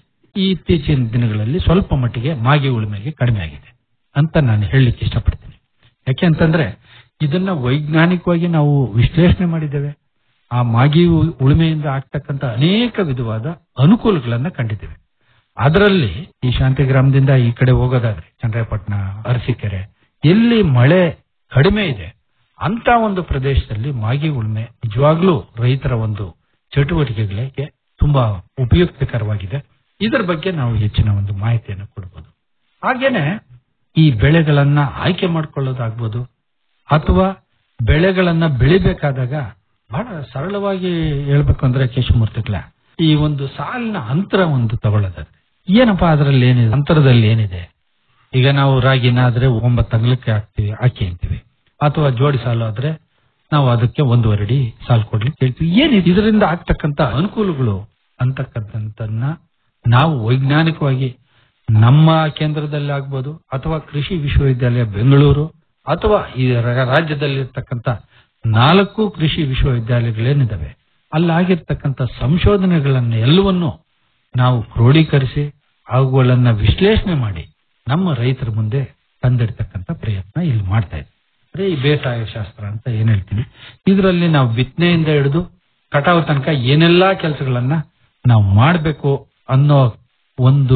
ಈ ಇತ್ತೀಚಿನ ದಿನಗಳಲ್ಲಿ ಸ್ವಲ್ಪ ಮಟ್ಟಿಗೆ ಮಾಗಿ ಉಳುಮೆಗೆ ಕಡಿಮೆ ಆಗಿದೆ ಅಂತ ನಾನು ಹೇಳಲಿಕ್ಕೆ ಇಷ್ಟಪಡ್ತೀನಿ ಯಾಕೆ ಅಂತಂದ್ರೆ ಇದನ್ನ ವೈಜ್ಞಾನಿಕವಾಗಿ ನಾವು ವಿಶ್ಲೇಷಣೆ ಮಾಡಿದ್ದೇವೆ ಆ ಮಾಗಿ ಉ- ಉಳುಮೆಯಿಂದ ಆಗ್ತಕ್ಕಂಥ ಅನೇಕ ವಿಧವಾದ ಅನುಕೂಲಗಳನ್ನ ಕಂಡಿದ್ದೇವೆ ಅದರಲ್ಲಿ ಈ ಶಾಂತಿಗ್ರಾಮದಿಂದ ಈ ಕಡೆ ಹೋಗೋದಾದ್ರೆ ಚಂದ್ರಪಟ್ಟಣ ಅರಸೀಕೆರೆ ಎಲ್ಲಿ ಮಳೆ ಕಡಿಮೆ ಇದೆ ಅಂತ ಒಂದು ಪ್ರದೇಶದಲ್ಲಿ ಮಾಗಿ ಉಳುಮೆ ನಿಜವಾಗ್ಲೂ ರೈತರ ಒಂದು ಚಟುವಟಿಕೆಗಳಿಗೆ ತುಂಬಾ ಉಪಯುಕ್ತಕರವಾಗಿದೆ ಇದರ ಬಗ್ಗೆ ನಾವು ಹೆಚ್ಚಿನ ಒಂದು ಮಾಹಿತಿಯನ್ನು ಕೊಡಬಹುದು ಹಾಗೇನೆ ಈ ಬೆಳೆಗಳನ್ನ ಆಯ್ಕೆ ಮಾಡ್ಕೊಳ್ಳೋದಾಗ್ಬೋದು ಅಥವಾ ಬೆಳೆಗಳನ್ನ ಬೆಳಿಬೇಕಾದಾಗ ಬಹಳ ಸರಳವಾಗಿ ಹೇಳ್ಬೇಕು ಅಂದ್ರೆ ಕೇಶಮೂರ್ತಿಗ್ಲ ಈ ಒಂದು ಸಾಲಿನ ಅಂತರ ಒಂದು ತಗೊಳ್ಳೋದಾದ್ರೆ ಏನಪ್ಪಾ ಅದರಲ್ಲಿ ಏನಿದೆ ಅಂತರದಲ್ಲಿ ಏನಿದೆ ಈಗ ನಾವು ರಾಗಿನ ಆದ್ರೆ ಒಂಬತ್ತು ಅಂಗ್ಲಕ್ಕೆ ಹಾಕ್ತಿವಿ ಹಾಕಿ ಅಂತೀವಿ ಅಥವಾ ಜೋಡಿ ಸಾಲು ಆದ್ರೆ ನಾವು ಅದಕ್ಕೆ ಒಂದೂವರೆ ಅಡಿ ಸಾಲು ಕೊಡ್ಲಿಕ್ಕೆ ಹೇಳ್ತೀವಿ ಏನಿದೆ ಇದರಿಂದ ಆಗ್ತಕ್ಕಂತ ಅನುಕೂಲಗಳು ಅಂತಕ್ಕಂಥದ್ದನ್ನ ನಾವು ವೈಜ್ಞಾನಿಕವಾಗಿ ನಮ್ಮ ಕೇಂದ್ರದಲ್ಲಿ ಆಗ್ಬೋದು ಅಥವಾ ಕೃಷಿ ವಿಶ್ವವಿದ್ಯಾಲಯ ಬೆಂಗಳೂರು ಅಥವಾ ಈ ರ- ರಾಜ್ಯದಲ್ಲಿರ್ತಕ್ಕಂಥ ನಾಲ್ಕು ಕೃಷಿ ವಿಶ್ವವಿದ್ಯಾಲಯಗಳೇನಿದಾವೆ ಅಲ್ಲಾಗಿರ್ತಕ್ಕಂಥ ಸಂಶೋಧನೆಗಳನ್ನ ಎಲ್ಲವನ್ನು ನಾವು ಕ್ರೋಢೀಕರಿಸಿ ಅವುಗಳನ್ನ ವಿಶ್ಲೇಷಣೆ ಮಾಡಿ ನಮ್ಮ ರೈತರ ಮುಂದೆ ತಂದಿಡ್ತಕ್ಕಂಥ ಪ್ರಯತ್ನ ಇಲ್ಲಿ ಮಾಡ್ತಾ ಇದ್ದೀವಿ ಅಂದ್ರೆ ಈ ಬೇಸಾಯ ಶಾಸ್ತ್ರ ಅಂತ ಏನ್ ಹೇಳ್ತೀವಿ ಇದರಲ್ಲಿ ನಾವು ಬಿತ್ತನೆಯಿಂದ ಹಿಡಿದು ಕಟಾವು ತನಕ ಏನೆಲ್ಲಾ ಕೆಲಸಗಳನ್ನ ನಾವು ಮಾಡಬೇಕು ಅನ್ನೋ ಒಂದು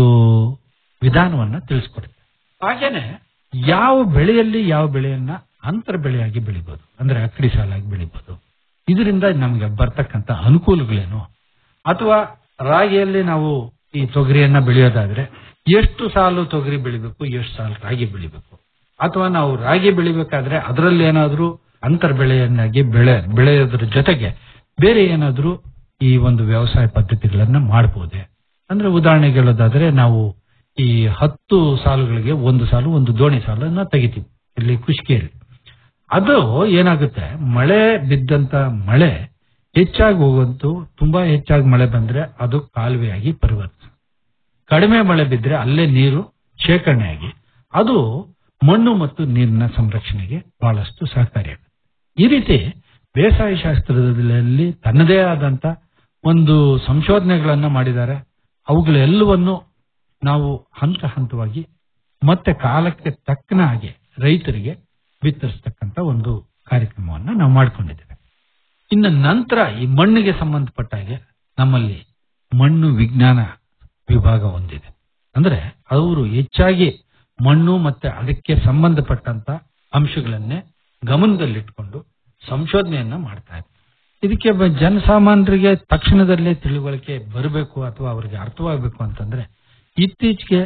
ವಿಧಾನವನ್ನ ತಿಳಿಸ್ಕೊಡುತ್ತೆ ಹಾಗೇನೆ ಯಾವ ಬೆಳೆಯಲ್ಲಿ ಯಾವ ಬೆಳೆಯನ್ನ ಅಂತರ ಬೆಳೆಯಾಗಿ ಬೆಳಿಬಹುದು ಅಂದ್ರೆ ಅಕ್ಕಡಿ ಸಾಲಾಗಿ ಬೆಳಿಬಹುದು ಇದರಿಂದ ನಮ್ಗೆ ಬರ್ತಕ್ಕಂಥ ಅನುಕೂಲಗಳೇನು ಅಥವಾ ರಾಗಿಯಲ್ಲಿ ನಾವು ಈ ತೊಗರಿಯನ್ನ ಬೆಳೆಯೋದಾದ್ರೆ ಎಷ್ಟು ಸಾಲು ತೊಗರಿ ಬೆಳಿಬೇಕು ಎಷ್ಟು ಸಾಲು ರಾಗಿ ಬೆಳಿಬೇಕು ಅಥವಾ ನಾವು ರಾಗಿ ಬೆಳಿಬೇಕಾದ್ರೆ ಅದರಲ್ಲಿ ಏನಾದ್ರೂ ಅಂತರ ಬೆಳೆಯನ್ನಾಗಿ ಬೆಳೆ ಬೆಳೆಯೋದ್ರ ಜೊತೆಗೆ ಬೇರೆ ಏನಾದ್ರೂ ಈ ಒಂದು ವ್ಯವಸಾಯ ಪದ್ಧತಿಗಳನ್ನ ಮಾಡಬಹುದೇ ಅಂದ್ರೆ ಉದಾಹರಣೆಗೆ ಹೇಳೋದಾದ್ರೆ ನಾವು ಈ ಹತ್ತು ಸಾಲುಗಳಿಗೆ ಒಂದು ಸಾಲು ಒಂದು ದೋಣಿ ಸಾಲನ್ನ ತೆಗಿತೀವಿ ಇಲ್ಲಿ ಕುಷ್ಕಿಯಲ್ಲಿ ಅದು ಏನಾಗುತ್ತೆ ಮಳೆ ಬಿದ್ದಂತ ಮಳೆ ಹೆಚ್ಚಾಗಿ ಹೋಗಂತೂ ತುಂಬಾ ಹೆಚ್ಚಾಗಿ ಮಳೆ ಬಂದ್ರೆ ಅದು ಕಾಲುವೆಯಾಗಿ ಪರಿವರ್ತಿಸ ಕಡಿಮೆ ಮಳೆ ಬಿದ್ರೆ ಅಲ್ಲೇ ನೀರು ಶೇಖರಣೆಯಾಗಿ ಅದು ಮಣ್ಣು ಮತ್ತು ನೀರಿನ ಸಂರಕ್ಷಣೆಗೆ ಬಹಳಷ್ಟು ಸಹಕಾರಿಯಾಗುತ್ತೆ ಈ ರೀತಿ ಬೇಸಾಯ ಶಾಸ್ತ್ರದಲ್ಲಿ ತನ್ನದೇ ಆದಂತ ಒಂದು ಸಂಶೋಧನೆಗಳನ್ನ ಮಾಡಿದ್ದಾರೆ ಅವುಗಳೆಲ್ಲವನ್ನು ನಾವು ಹಂತ ಹಂತವಾಗಿ ಮತ್ತೆ ಕಾಲಕ್ಕೆ ತಕ್ಕನ ಹಾಗೆ ರೈತರಿಗೆ ವಿತರಿಸ್ತಕ್ಕಂತ ಒಂದು ಕಾರ್ಯಕ್ರಮವನ್ನ ನಾವು ಮಾಡ್ಕೊಂಡಿದ್ದೇವೆ ಇನ್ನು ನಂತರ ಈ ಮಣ್ಣಿಗೆ ಸಂಬಂಧಪಟ್ಟ ಹಾಗೆ ನಮ್ಮಲ್ಲಿ ಮಣ್ಣು ವಿಜ್ಞಾನ ವಿಭಾಗ ಹೊಂದಿದೆ ಅಂದ್ರೆ ಅವರು ಹೆಚ್ಚಾಗಿ ಮಣ್ಣು ಮತ್ತೆ ಅದಕ್ಕೆ ಸಂಬಂಧಪಟ್ಟಂತ ಅಂಶಗಳನ್ನೇ ಗಮನದಲ್ಲಿಟ್ಕೊಂಡು ಸಂಶೋಧನೆಯನ್ನ ಮಾಡ್ತಾ ಇದ್ದಾರೆ ಇದಕ್ಕೆ ಬ- ಜನಸಾಮಾನ್ಯರಿಗೆ ತಕ್ಷಣದಲ್ಲೇ ತಿಳುವಳಿಕೆ ಬರಬೇಕು ಅಥವಾ ಅವರಿಗೆ ಅರ್ಥವಾಗಬೇಕು ಅಂತಂದ್ರೆ ಇತ್ತೀಚೆಗೆ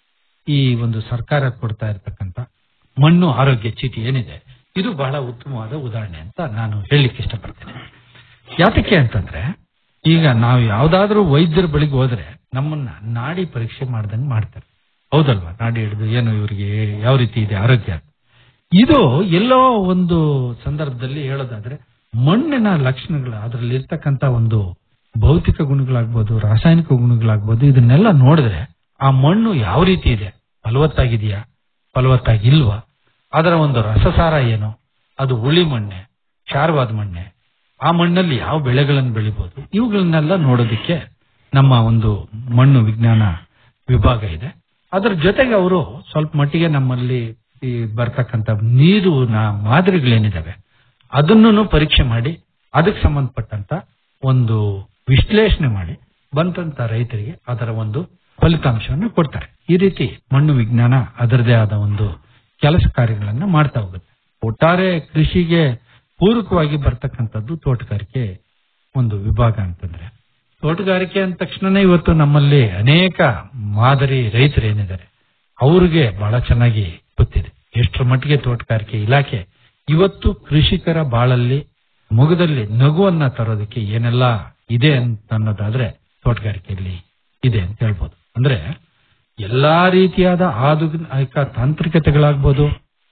ಈ ಒಂದು ಸರ್ಕಾರ ಕೊಡ್ತಾ ಇರತಕ್ಕಂತ ಮಣ್ಣು ಆರೋಗ್ಯ ಚೀಟಿ ಏನಿದೆ ಇದು ಬಹಳ ಉತ್ತಮವಾದ ಉದಾಹರಣೆ ಅಂತ ನಾನು ಹೇಳಲಿಕ್ಕೆ ಇಷ್ಟಪಡ್ತೇನೆ ಯಾತಕ್ಕೆ ಅಂತಂದ್ರೆ ಈಗ ನಾವು ಯಾವ್ದಾದ್ರೂ ವೈದ್ಯರ ಬಳಿಗೆ ಹೋದ್ರೆ ನಮ್ಮನ್ನ ನಾಡಿ ಪರೀಕ್ಷೆ ಮಾಡ್ದಂಗೆ ಮಾಡ್ತಾರೆ ಹೌದಲ್ವಾ ನಾಡಿ ಹಿಡಿದು ಏನು ಇವರಿಗೆ ಯಾವ ರೀತಿ ಇದೆ ಆರೋಗ್ಯ ಅಂತ. ಇದು ಎಲ್ಲೋ ಒಂದು ಸಂದರ್ಭದಲ್ಲಿ ಹೇಳೋದಾದ್ರೆ ಮಣ್ಣಿನ ಲಕ್ಷಣಗಳು ಅದರಲ್ಲಿ ಇರ್ತಕ್ಕಂತ ಒಂದು ಭೌತಿಕ ಗುಣಗಳಾಗ್ಬೋದು ರಾಸಾಯನಿಕ ಗುಣಗಳಾಗ್ಬೋದು ಇದನ್ನೆಲ್ಲ ನೋಡಿದ್ರೆ ಆ ಮಣ್ಣು ಯಾವ ರೀತಿ ಇದೆ ಫಲವತ್ತಾಗಿದೆಯಾ ಫಲವತ್ತಾಗಿಲ್ವಾ ಅದರ ಒಂದು ರಸಸಾರ ಏನು ಅದು ಉಳಿ ಮಣ್ಣೆ ಕ್ಷಾರವಾದ ಮಣ್ಣೆ ಆ ಮಣ್ಣಲ್ಲಿ ಯಾವ ಬೆಳೆಗಳನ್ನು ಬೆಳಿಬಹುದು ಇವುಗಳನ್ನೆಲ್ಲ ನೋಡೋದಕ್ಕೆ ನಮ್ಮ ಒಂದು ಮಣ್ಣು ವಿಜ್ಞಾನ ವಿಭಾಗ ಇದೆ ಅದರ ಜೊತೆಗೆ ಅವರು ಸ್ವಲ್ಪ ಮಟ್ಟಿಗೆ ನಮ್ಮಲ್ಲಿ ಈ ಬರ್ತಕ್ಕಂಥ ನೀರಿನ ಮಾದರಿಗಳೇನಿದಾವೆ ಅದನ್ನು ಪರೀಕ್ಷೆ ಮಾಡಿ ಅದಕ್ಕೆ ಸಂಬಂಧಪಟ್ಟಂತ ಒಂದು ವಿಶ್ಲೇಷಣೆ ಮಾಡಿ ಬಂದಂತ ರೈತರಿಗೆ ಅದರ ಒಂದು ಫಲಿತಾಂಶವನ್ನು ಕೊಡ್ತಾರೆ ಈ ರೀತಿ ಮಣ್ಣು ವಿಜ್ಞಾನ ಅದರದೇ ಆದ ಒಂದು ಕೆಲಸ ಕಾರ್ಯಗಳನ್ನ ಮಾಡ್ತಾ ಹೋಗುತ್ತೆ ಒಟ್ಟಾರೆ ಕೃಷಿಗೆ ಪೂರಕವಾಗಿ ಬರ್ತಕ್ಕಂಥದ್ದು ತೋಟಗಾರಿಕೆ ಒಂದು ವಿಭಾಗ ಅಂತಂದ್ರೆ ತೋಟಗಾರಿಕೆ ಅಂದ ತಕ್ಷಣನೇ ಇವತ್ತು ನಮ್ಮಲ್ಲಿ ಅನೇಕ ಮಾದರಿ ರೈತರು ಏನಿದ್ದಾರೆ ಅವ್ರಿಗೆ ಬಹಳ ಚೆನ್ನಾಗಿ ಗೊತ್ತಿದೆ ಎಷ್ಟರ ಮಟ್ಟಿಗೆ ತೋಟಗಾರಿಕೆ ಇಲಾಖೆ ಇವತ್ತು ಕೃಷಿಕರ ಬಾಳಲ್ಲಿ ಮೊಗದಲ್ಲಿ ನಗುವನ್ನ ತರೋದಕ್ಕೆ ಏನೆಲ್ಲ ಇದೆ ಅಂತ ಅನ್ನೋದಾದ್ರೆ ತೋಟಗಾರಿಕೆಯಲ್ಲಿ ಇದೆ ಅಂತ ಹೇಳ್ಬೋದು ಅಂದ್ರೆ ಎಲ್ಲಾ ರೀತಿಯಾದ ಆಧುನಿಕ ತಾಂತ್ರಿಕತೆಗಳಾಗ್ಬೋದು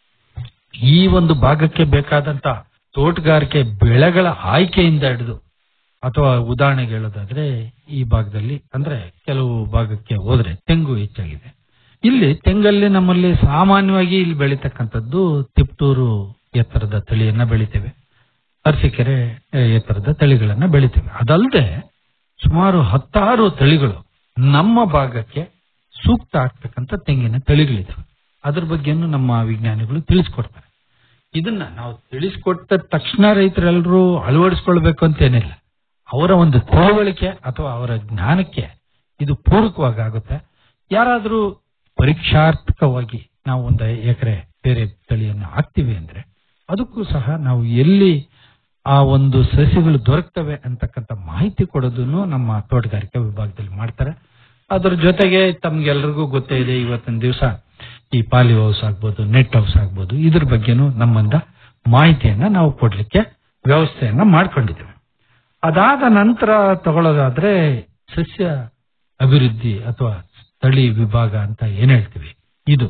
ಈ ಒಂದು ಭಾಗಕ್ಕೆ ಬೇಕಾದಂತ ತೋಟಗಾರಿಕೆ ಬೆಳೆಗಳ ಆಯ್ಕೆಯಿಂದ ಹಿಡಿದು ಅಥವಾ ಉದಾಹರಣೆಗೆ ಹೇಳೋದಾದ್ರೆ ಈ ಭಾಗದಲ್ಲಿ ಅಂದ್ರೆ ಕೆಲವು ಭಾಗಕ್ಕೆ ಹೋದ್ರೆ ತೆಂಗು ಹೆಚ್ಚಾಗಿದೆ ಇಲ್ಲಿ ತೆಂಗಲ್ಲಿ ನಮ್ಮಲ್ಲಿ ಸಾಮಾನ್ಯವಾಗಿ ಇಲ್ಲಿ ಬೆಳೀತಕ್ಕಂಥದ್ದು ತಿಪ್ಟೂರು ಎತ್ತರದ ತಳಿಯನ್ನ ಬೆಳಿತೇವೆ ಅರಸೀಕೆರೆ ಆ, ಎತ್ತರದ ತಳಿಗಳನ್ನ ಬೆಳಿತೇವೆ ಅದಲ್ಲದೆ ಸುಮಾರು ಹತ್ತಾರು ತಳಿಗಳು ನಮ್ಮ ಭಾಗಕ್ಕೆ ಸೂಕ್ತ ಆಗ್ತಕ್ಕಂಥ ತೆಂಗಿನ ತಳಿಗಳಿದಾವೆ ಅದ್ರ ಬಗ್ಗೆನೂ ನಮ್ಮ ವಿಜ್ಞಾನಿಗಳು ತಿಳಿಸ್ಕೊಡ್ತಾರೆ ಇದನ್ನ ನಾವು ತಿಳಿಸ್ಕೊಟ್ಟ ತಕ್ಷಣ ರೈತರೆಲ್ಲರೂ ಅಳವಡಿಸ್ಕೊಳ್ಬೇಕು ಅಂತೇನಿಲ್ಲ ಅವರ ಒಂದು ತಿಳುವಳಿಕೆ ಅಥವಾ ಅವರ ಜ್ಞಾನಕ್ಕೆ ಇದು ಪೂರಕವಾಗಿ ಆಗುತ್ತೆ ಯಾರಾದ್ರೂ ಪರೀಕ್ಷಾರ್ಥಕವಾಗಿ ನಾವು ಒಂದು ಎಕರೆ ಬೇರೆ ತಳಿಯನ್ನು ಹಾಕ್ತಿವಿ ಅಂದ್ರೆ ಅದಕ್ಕೂ ಸಹ ನಾವು ಎಲ್ಲಿ ಆ ಒಂದು ಸಸ್ಯಗಳು ದೊರಕ್ತವೆ ಅಂತಕ್ಕಂಥ ಮಾಹಿತಿ ಕೊಡೋದನ್ನು ನಮ್ಮ ತೋಟಗಾರಿಕೆ ವಿಭಾಗದಲ್ಲಿ ಮಾಡ್ತಾರೆ ಅದ್ರ ಜೊತೆಗೆ ತಮ್ಗೆಲ್ರಿಗೂ ಗೊತ್ತೇ ಇದೆ ಇವತ್ತಿನ ದಿವಸ ಈ ಪಾಲಿ ಹೌಸ್ ಆಗ್ಬೋದು ನೆಟ್ ಹೌಸ್ ಆಗ್ಬೋದು ಇದ್ರ ಬಗ್ಗೆನೂ ನಮ್ಮಿಂದ ಮಾಹಿತಿಯನ್ನ ನಾವು ಕೊಡ್ಲಿಕ್ಕೆ ವ್ಯವಸ್ಥೆಯನ್ನ ಮಾಡ್ಕೊಂಡಿದ್ದೇವೆ ಅದಾದ ನಂತರ ತಗೊಳ್ಳೋದಾದ್ರೆ ಸಸ್ಯ ಅಭಿವೃದ್ಧಿ ಅಥವಾ ತಳಿ ವಿಭಾಗ ಅಂತ ಏನ್ ಹೇಳ್ತೀವಿ ಇದು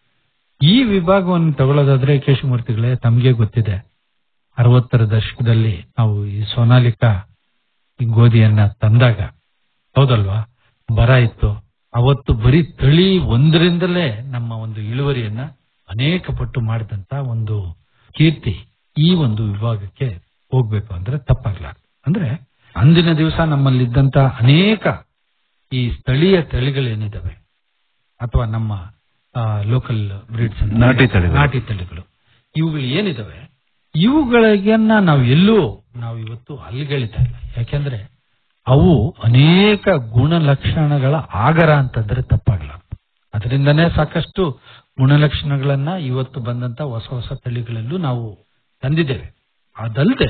ಈ ವಿಭಾಗವನ್ನು ತಗೊಳ್ಳೋದಾದ್ರೆ ಕೇಶಮೂರ್ತಿಗಳೇ ತಮಗೆ ಗೊತ್ತಿದೆ ಅರವತ್ತರ ದಶಕದಲ್ಲಿ ನಾವು ಈ ಸೋನಾಲಿಕಾ ಈ ಗೋಧಿಯನ್ನ ತಂದಾಗ ಹೌದಲ್ವಾ ಬರ ಇತ್ತು ಅವತ್ತು ಬರೀ ತಳಿ ಒಂದರಿಂದಲೇ ನಮ್ಮ ಒಂದು ಇಳುವರಿಯನ್ನ ಅನೇಕ ಪಟ್ಟು ಮಾಡಿದಂತ ಒಂದು ಕೀರ್ತಿ ಈ ಒಂದು ವಿಭಾಗಕ್ಕೆ ಹೋಗ್ಬೇಕು ಅಂದ್ರೆ ತಪ್ಪಾಗ್ಲಾರ್ದು ಅಂದ್ರೆ ಅಂದಿನ ದಿವಸ ನಮ್ಮಲ್ಲಿದ್ದಂತ ಅನೇಕ ಈ ಸ್ಥಳೀಯ ತಳಿಗಳೇನಿದಾವೆ ಅಥವಾ ನಮ್ಮ ಲೋಕಲ್ ಬ್ರೀಡ್ಸ್ ನಾಟಿ ತಳಿಗಳು. ನಾಟಿ ತಳಿಗಳು ಇವುಗಳು ಏನಿದಾವೆ ಇವುಗಳಿಗನ್ನ ನಾವು ಎಲ್ಲೂ ನಾವು ಇವತ್ತು ಅಲ್ಲಿಗಳಿತಾ ಇಲ್ಲ ಯಾಕೆಂದ್ರೆ ಅವು ಅನೇಕ ಗುಣಲಕ್ಷಣಗಳ ಆಗರ ಅಂತಂದ್ರೆ ತಪ್ಪಾಗಲಾರ್ದು ಅದರಿಂದನೇ ಸಾಕಷ್ಟು ಗುಣಲಕ್ಷಣಗಳನ್ನ ಇವತ್ತು ಬಂದಂತ ಹೊಸ ಹೊಸ ತಳಿಗಳಲ್ಲೂ ನಾವು ತಂದಿದ್ದೇವೆ ಅದಲ್ಲದೆ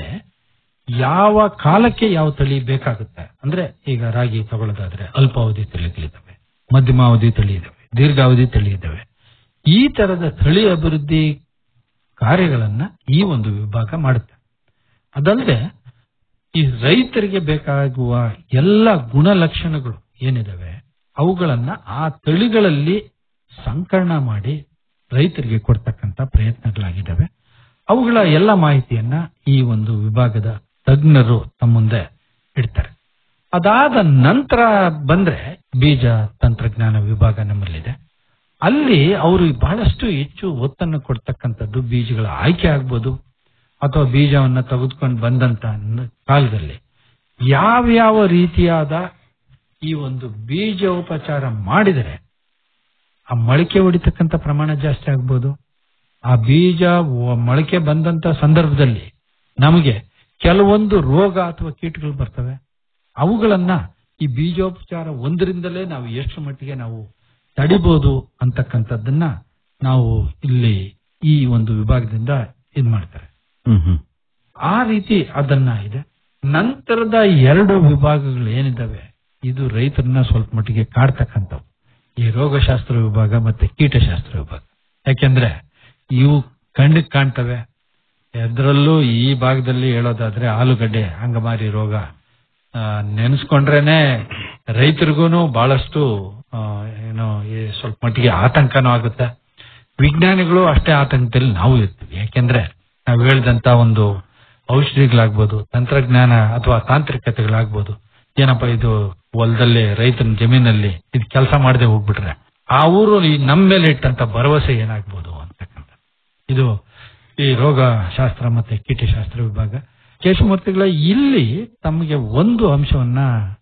ಯಾವ ಕಾಲಕ್ಕೆ ಯಾವ ತಳಿ ಬೇಕಾಗುತ್ತೆ ಅಂದ್ರೆ ಈಗ ರಾಗಿ ತಗೊಳ್ಳೋದಾದ್ರೆ ಅಲ್ಪಾವಧಿ ತಳಿಗಳಿದ್ದಾವೆ ಮಧ್ಯಮಾವಧಿ ತಳಿ ಇದಾವೆ ದೀರ್ಘಾವಧಿ ತಳಿ ಇದ್ದಾವೆ ಈ ತರದ ತಳಿ ಅಭಿವೃದ್ಧಿ ಕಾರ್ಯಗಳನ್ನ ಈ ಒಂದು ವಿಭಾಗ ಮಾಡುತ್ತೆ ಅದಲ್ಲದೆ ಈ ರೈತರಿಗೆ ಬೇಕಾಗುವ ಎಲ್ಲ ಗುಣಲಕ್ಷಣಗಳು ಏನಿದಾವೆ ಅವುಗಳನ್ನ ಆ ತಳಿಗಳಲ್ಲಿ ಸಂಕಲನ ಮಾಡಿ ರೈತರಿಗೆ ಕೊಡ್ತಕ್ಕಂತ ಪ್ರಯತ್ನಗಳಾಗಿದ್ದಾವೆ ಅವುಗಳ ಎಲ್ಲ ಮಾಹಿತಿಯನ್ನ ಈ ಒಂದು ವಿಭಾಗದ ತಜ್ಞರು ತಮ್ಮ ಮುಂದೆ ಇಡ್ತಾರೆ ಅದಾದ ನಂತರ ಬಂದ್ರೆ ಬೀಜ ತಂತ್ರಜ್ಞಾನ ವಿಭಾಗ ನಮ್ಮಲ್ಲಿದೆ ಅಲ್ಲಿ ಅವರು ಬಹಳಷ್ಟು ಹೆಚ್ಚು ಒತ್ತನ್ನು ಕೊಡ್ತಕ್ಕಂಥದ್ದು ಬೀಜಗಳ ಆಯ್ಕೆ ಆಗ್ಬೋದು ಅಥವಾ ಬೀಜವನ್ನ ತೆಗೆದುಕೊಂಡು ಬಂದಂತ ನ- ಕಾಲದಲ್ಲಿ ಯಾವ್ಯಾವ ರೀತಿಯಾದ ಈ ಒಂದು ಬೀಜ ಉಪಚಾರ ಮಾಡಿದರೆ ಆ ಮೊಳಕೆ ಹೊಡಿತಕ್ಕಂಥ ಪ್ರಮಾಣ ಜಾಸ್ತಿ ಆಗ್ಬೋದು ಆ ಬೀಜ ವ- ಮೊಳಕೆ ಬಂದಂತ ಸಂದರ್ಭದಲ್ಲಿ ನಮಗೆ ಕೆಲವೊಂದು ರೋಗ ಅಥವಾ ಕೀಟಗಳು ಬರ್ತವೆ ಅವುಗಳನ್ನ ಈ ಬೀಜೋಪಚಾರ ಒಂದರಿಂದಲೇ ನಾವು ಎಷ್ಟು ಮಟ್ಟಿಗೆ ನಾವು ತಡಿಬಹುದು ಅಂತಕ್ಕಂಥದ್ದನ್ನ ನಾವು ಇಲ್ಲಿ ಈ ಒಂದು ವಿಭಾಗದಿಂದ ಇದ್ ಮಾಡ್ತಾರೆ ಹ್ಮ್ ಹ್ಮ್ ಆ ರೀತಿ ಅದನ್ನ ಇದೆ ನಂತರದ ಎರಡು ವಿಭಾಗಗಳು ಏನಿದಾವೆ ಇದು ರೈತರನ್ನ ಸ್ವಲ್ಪ ಮಟ್ಟಿಗೆ ಕಾಡ್ತಕ್ಕಂಥವು ಈ ರೋಗಶಾಸ್ತ್ರ ವಿಭಾಗ ಮತ್ತೆ ಕೀಟಶಾಸ್ತ್ರ ವಿಭಾಗ ಯಾಕೆಂದ್ರೆ ಇವು ಕಣ್ಣಿಗೆ ಕಾಣ್ತವೆ ಅದರಲ್ಲೂ ಈ ಭಾಗದಲ್ಲಿ ಹೇಳೋದಾದ್ರೆ ಆಲೂಗಡ್ಡೆ ಅಂಗಮಾರಿ ರೋಗ ಆ, ನೆನೆಸ್ಕೊಂಡ್ರೇನೆ ರೈತರಿಗೂನು ಬಹಳಷ್ಟು ಆ, ಏನೋ ಈ ಸ್ವಲ್ಪ ಮಟ್ಟಿಗೆ ಆತಂಕನೂ ಆಗುತ್ತೆ ವಿಜ್ಞಾನಿಗಳು ಅಷ್ಟೇ ಆತಂಕದಲ್ಲಿ ನಾವು ಇರ್ತೀವಿ ಯಾಕೆಂದ್ರೆ ನಾವು ಹೇಳ್ದಂತ ಒಂದು ಔಷಧಿಗಳಾಗ್ಬೋದು ತಂತ್ರಜ್ಞಾನ ಅಥವಾ ತಾಂತ್ರಿಕತೆಗಳಾಗ್ಬೋದು ಏನಪ್ಪ ಇದು ಹೊಲದಲ್ಲಿ ರೈತನ ಜಮೀನಲ್ಲಿ ಇದು ಕೆಲಸ ಮಾಡದೆ ಹೋಗ್ಬಿಟ್ರೆ ಆ ಊರು ಈ ನಮ್ಮ ಮೇಲೆ ಇಟ್ಟಂತ ಭರವಸೆ ಏನಾಗ್ಬೋದು ಅಂತಕ್ಕಂಥ ಇದು ಈ ರೋಗ ಶಾಸ್ತ್ರ ಮತ್ತೆ ಕೀಟಶಾಸ್ತ್ರ ವಿಭಾಗ ಕೇಶಮೂರ್ತಿಗಳ ಇಲ್ಲಿ ತಮಗೆ ಒಂದು ಅಂಶವನ್ನ